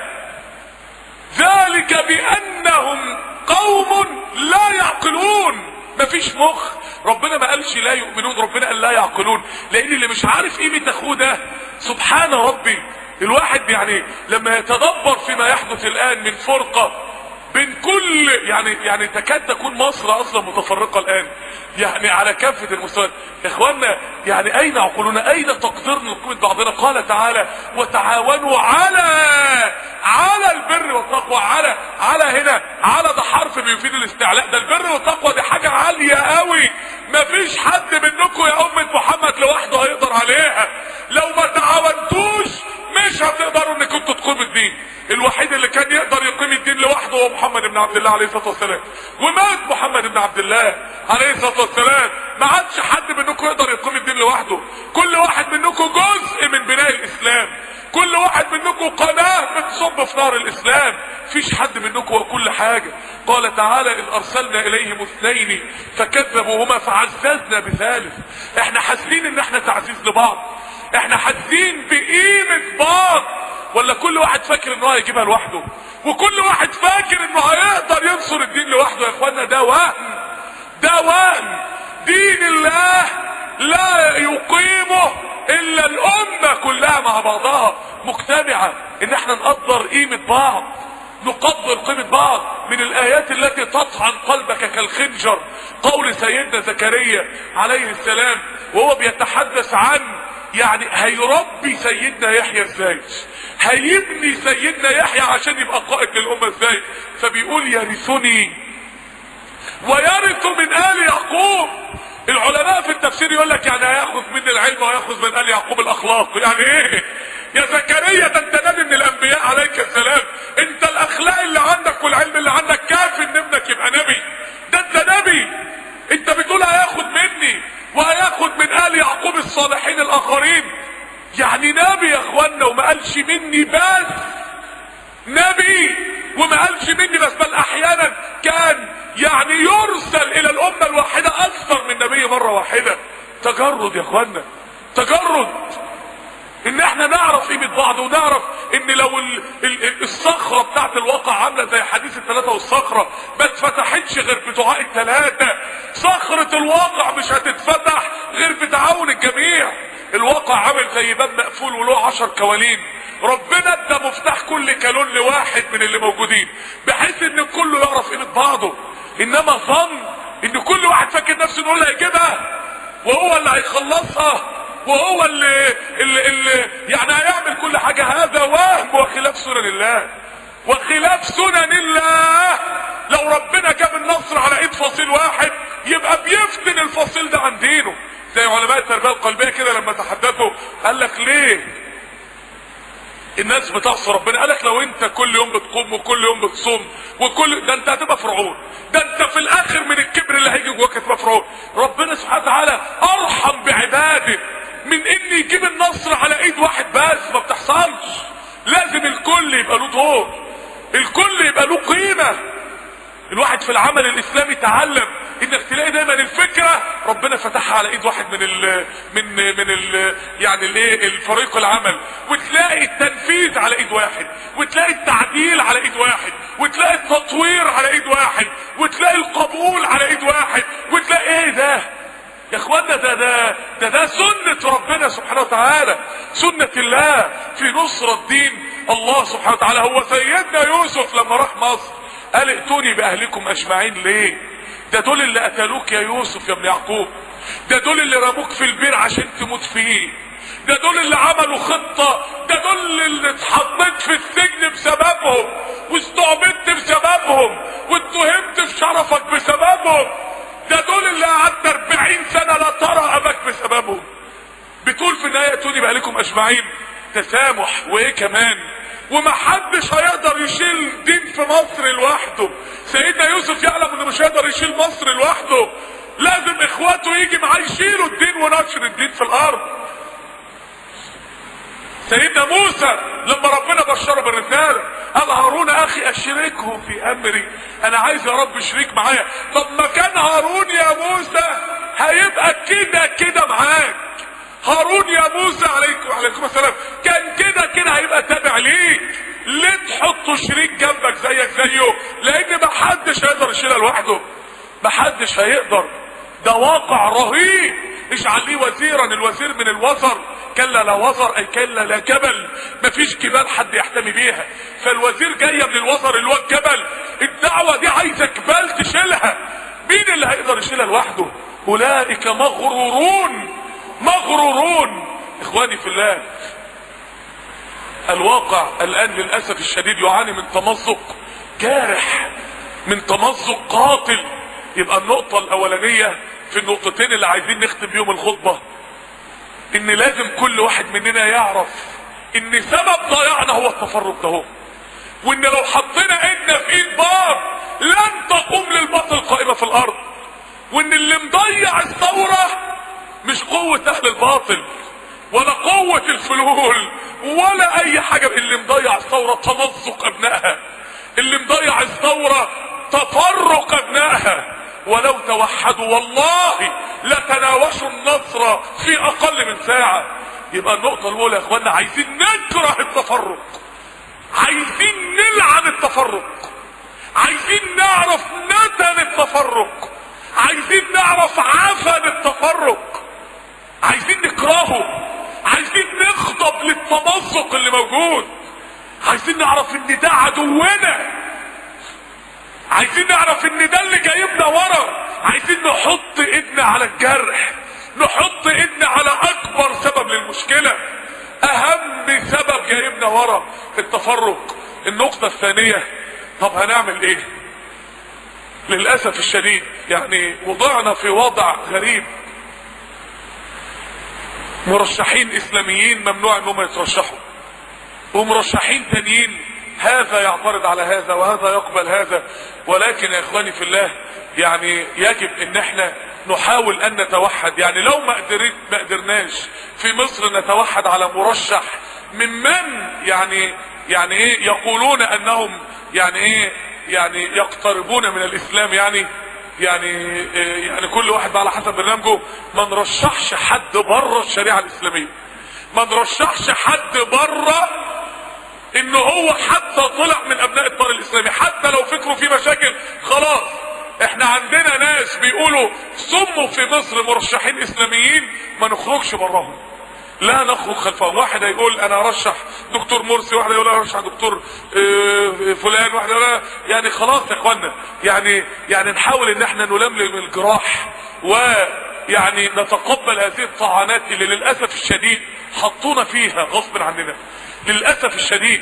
ذلك بانهم قوم لا يعقلون مفيش مخ ربنا ما قالش لا يؤمنون ربنا قال لا يعقلون لان اللي مش عارف قيمه اخوه ده سبحان ربي الواحد يعني لما يتدبر فيما يحدث الان من فرقه بين كل يعني يعني تكاد تكون مصر اصلا متفرقه الان يعني على كافه المستويات يا اخوانا يعني اين عقولنا اين تقديرنا لقيمه بعضنا قال تعالى وتعاونوا على على البر والتقوى على على هنا على ده حرف بيفيد الاستعلاء ده البر والتقوى دي حاجه عاليه قوي مفيش حد منكم يا امه محمد لوحده هيقدر عليها لو ما تعاونتوش مش هتقدروا انكم انتوا تقيموا الدين الوحيد اللي كان يقدر يقيم الدين لوحده هو محمد بن عبد الله عليه الصلاه والسلام ومات محمد بن عبد الله عليه الصلاه والسلام ما عادش حد منكم يقدر يقيم الدين لوحده كل واحد منكم جزء من بناء الاسلام كل واحد منكم قناه بتصب في نار الاسلام فيش حد منكم وكل حاجه قال تعالى ان ارسلنا اليهم اثنين فكذبوهما فعززنا بثالث احنا حاسين ان احنا تعزيز لبعض احنا حاسين بقيمه بعض ولا كل واحد فاكر ان هو هيجيبها لوحده وكل واحد فاكر انه هيقدر ينصر الدين لوحده يا اخوانا ده وهم ده وهم دين الله لا يقيمه الا الامه كلها مع بعضها مجتمعه ان احنا نقدر قيمه بعض نقدر قيمة بعض من الآيات التي تطعن قلبك كالخنجر قول سيدنا زكريا عليه السلام وهو بيتحدث عن يعني هيربي سيدنا يحيى ازاي هيبني سيدنا يحيى عشان يبقى قائد للأمة ازاي فبيقول يرثني ويرث من آل يعقوب العلماء في التفسير يقول لك يعني هياخذ من العلم وهياخذ من آل يعقوب الأخلاق يعني ايه يا زكريا ده انت نبي من الانبياء عليك السلام انت الاخلاق اللي عندك والعلم اللي عندك كافي ان ابنك يبقى نبي ده انت نبي انت بتقول هياخد مني وهياخد من ال يعقوب الصالحين الاخرين يعني نبي يا اخوانا وما قالش مني بس نبي وما قالش مني بس بل احيانا كان يعني يرسل الى الامه الواحده اكثر من نبي مره واحده تجرد يا اخوانا تجرد ان احنا نعرف قيمة بعض ونعرف ان لو ال ال الصخرة بتاعت الواقع عاملة زي حديث الثلاثة والصخرة ما اتفتحتش غير بدعاء الثلاثة صخرة الواقع مش هتتفتح غير بتعاون الجميع الواقع عامل زي باب مقفول وله عشر كوالين ربنا ادى مفتاح كل كالون لواحد من اللي موجودين بحيث ان كله يعرف قيمة بعضه انما ظن ان كل واحد فاكر نفسه انه اللي هيجيبها وهو اللي هيخلصها وهو اللي, اللي, اللي يعني هيعمل كل حاجة هذا وهم وخلاف سنن الله وخلاف سنن الله لو ربنا جاب النصر على ايد فصيل واحد يبقى بيفتن الفصيل ده عن دينه زي علماء التربية القلبية كده لما تحدثوا قال لك ليه الناس بتعصي ربنا قالك لو انت كل يوم بتقوم وكل يوم بتصوم وكل ده انت هتبقى فرعون ده انت في الاخر من الكبر اللي هيجي جواك تبقى فرعون ربنا سبحانه وتعالى ارحم بعباده من ان يجيب النصر على ايد واحد بس ما بتحصلش لازم الكل يبقى له دور الكل يبقى له قيمة الواحد في العمل الاسلامي تعلم انك تلاقي دايما الفكرة ربنا فتحها على ايد واحد من ال من من ال يعني الايه الفريق العمل وتلاقي التنفيذ على ايد واحد وتلاقي التعديل على ايد واحد وتلاقي التطوير على ايد واحد وتلاقي القبول على ايد واحد وتلاقي ايه ده يا اخوانا ده ده ده ده سنة ربنا سبحانه وتعالى سنة الله في نصرة الدين الله سبحانه وتعالى هو سيدنا يوسف لما راح مصر قال ائتوني باهلكم اجمعين ليه ده دول اللي قتلوك يا يوسف يا ابن يعقوب ده دول اللي رموك في البير عشان تموت فيه ده دول اللي عملوا خطة ده دول اللي اتحطيت في السجن بسببهم واستعبدت بسببهم واتهمت في شرفك بسببهم ده دول اللي قعدت 40 سنة لا ترى اباك بسببهم بتقول في النهاية ائتوني باهلكم اجمعين تسامح وايه كمان ومحدش هيقدر يشيل دين في مصر لوحده سيدنا يوسف يعلم انه مش هيقدر يشيل مصر لوحده لازم اخواته يجي معاه يشيلوا الدين ونشر الدين في الارض سيدنا موسى لما ربنا بشره بالرسالة قال هارون اخي اشركه في امري انا عايز يا رب شريك معايا طب ما كان هارون يا موسى هيبقى كده كده معاك هارون يا موسى عليكم وعليكم السلام كان كده كده هيبقى تابع ليك ليه تحطه شريك جنبك زيك زيه لان ما حدش هيقدر يشيلها لوحده ما حدش هيقدر ده واقع رهيب اجعل لي وزيرا الوزير من الوزر كلا لا وزر اي كلا لا جبل مفيش جبال حد يحتمي بيها فالوزير جايه من الوزر اللي هو الجبل الدعوه دي عايزه جبال تشيلها مين اللي هيقدر يشيلها لوحده اولئك مغرورون مغرورون اخواني في الله الواقع الان للاسف الشديد يعاني من تمزق جارح من تمزق قاتل يبقى النقطة الاولانية في النقطتين اللي عايزين نختم بيهم الخطبة ان لازم كل واحد مننا يعرف ان سبب ضياعنا هو التفرق ده هو وان لو حطينا ايدنا في ايد بعض لن تقوم للباطل قائمة في الارض وان اللي مضيع الثورة مش قوة اهل الباطل ولا قوة الفلول ولا اي حاجة اللي مضيع الثورة تمزق ابنائها اللي مضيع الثورة تفرق ابنائها ولو توحدوا والله لتناوشوا النصر في اقل من ساعة يبقى النقطة الاولى يا اخوانا عايزين نكره التفرق عايزين نلعن التفرق عايزين نعرف نتن التفرق عايزين نعرف عفن التفرق عايزين نكرهه عايزين نخطب للتمزق اللي موجود عايزين نعرف ان ده عدونا عايزين نعرف ان ده اللي جايبنا ورا عايزين نحط ايدنا على الجرح نحط ايدنا على اكبر سبب للمشكلة اهم سبب جايبنا ورا التفرق النقطة الثانية طب هنعمل ايه للأسف الشديد يعني وضعنا في وضع غريب مرشحين اسلاميين ممنوع انهم يترشحوا ومرشحين تانيين هذا يعترض على هذا وهذا يقبل هذا ولكن يا اخواني في الله يعني يجب ان احنا نحاول ان نتوحد يعني لو ما قدرت ما قدرناش في مصر نتوحد على مرشح ممن يعني يعني ايه يقولون انهم يعني ايه يعني يقتربون من الاسلام يعني يعني إيه يعني كل واحد بقى على حسب برنامجه ما نرشحش حد بره الشريعه الاسلاميه ما نرشحش حد بره ان هو حتى طلع من ابناء الطار الاسلامي حتى لو فكره فيه مشاكل خلاص احنا عندنا ناس بيقولوا صموا في مصر مرشحين اسلاميين ما نخرجش براهم لا نخرج خلفهم واحد هيقول انا ارشح دكتور مرسي واحد يقول انا ارشح دكتور اه فلان واحد يقول يعني خلاص يا اخوانا يعني يعني نحاول ان احنا نلملم الجراح ويعني نتقبل هذه الطعنات اللي للاسف الشديد حطونا فيها غصب عننا للاسف الشديد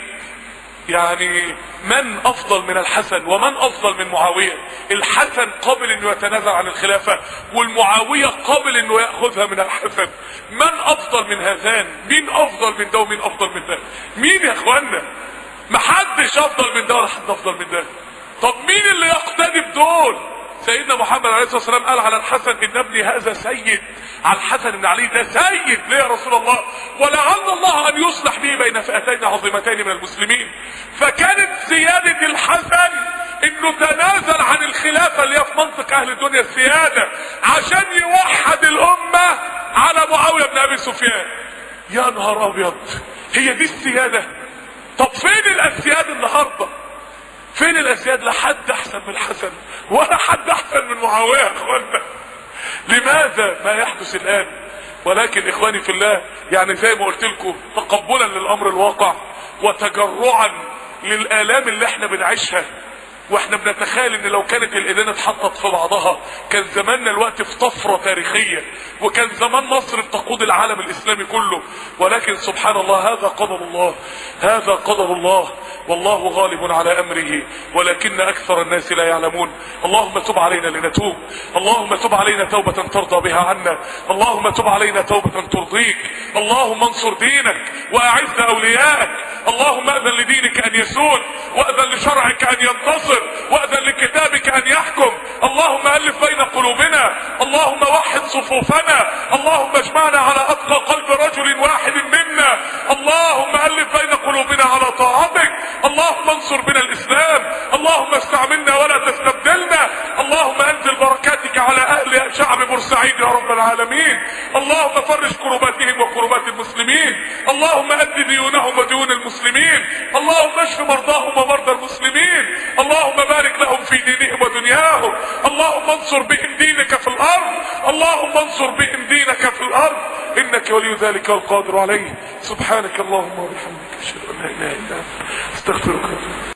يعني من افضل من الحسن ومن افضل من معاوية الحسن قابل انه يتنازل عن الخلافة والمعاوية قابل انه يأخذها من الحسن من افضل من هذان مين افضل من ده ومين افضل من ده مين يا اخوانا محدش افضل من ده ولا حد افضل من ده طب مين اللي يقتدي بدول سيدنا محمد عليه الصلاه والسلام قال على الحسن ان ابني هذا سيد على الحسن بن علي ده سيد ليه يا رسول الله ولعل الله ان يصلح به بين فئتين عظيمتين من المسلمين فكانت سياده الحسن انه تنازل عن الخلافه اللي هي في منطق اهل الدنيا السياده عشان يوحد الامه على معاويه بن ابي سفيان يا نهار ابيض هي دي السياده طب فين الاسياد النهارده فين الاسياد لا حد احسن من الحسن ولا حد احسن من معاويه يا اخوانا لماذا ما يحدث الان ولكن اخواني في الله يعني زي ما قلت لكم تقبلا للامر الواقع وتجرعا للالام اللي احنا بنعيشها واحنا بنتخيل ان لو كانت الايدين اتحطت في بعضها كان زماننا الوقت في طفرة تاريخية وكان زمان مصر بتقود العالم الاسلامي كله ولكن سبحان الله هذا قدر الله هذا قدر الله والله غالب على امره ولكن اكثر الناس لا يعلمون اللهم تب علينا لنتوب اللهم تب علينا توبة ترضى بها عنا اللهم تب علينا توبة ترضيك اللهم انصر دينك واعز اوليائك اللهم اذن لدينك ان يسود واذن لشرعك ان ينتصر واذن لكتابك ان يحكم اللهم الف بين قلوبنا اللهم وحد صفوفنا اللهم اجمعنا على اتقى قلب رجل واحد منا اللهم الف بين قلوبنا على طاعتك اللهم انصر بنا الاسلام اللهم استعملنا ولا تستبدلنا اللهم انزل بركاتك على اهل شعب بورسعيد يا رب العالمين اللهم فرج كرباتهم وكربات المسلمين اللهم اد ديونهم وديون المسلمين اللهم اشف مرضاهم ومرضى المسلمين اللهم بارك لهم في دينهم ودنياهم اللهم انصر بهم دينك في الارض اللهم انصر بهم دينك في الارض انك ولي ذلك والقادر عليه سبحانك اللهم وبحمدك اشهد ان لا اله الا انت استغفرك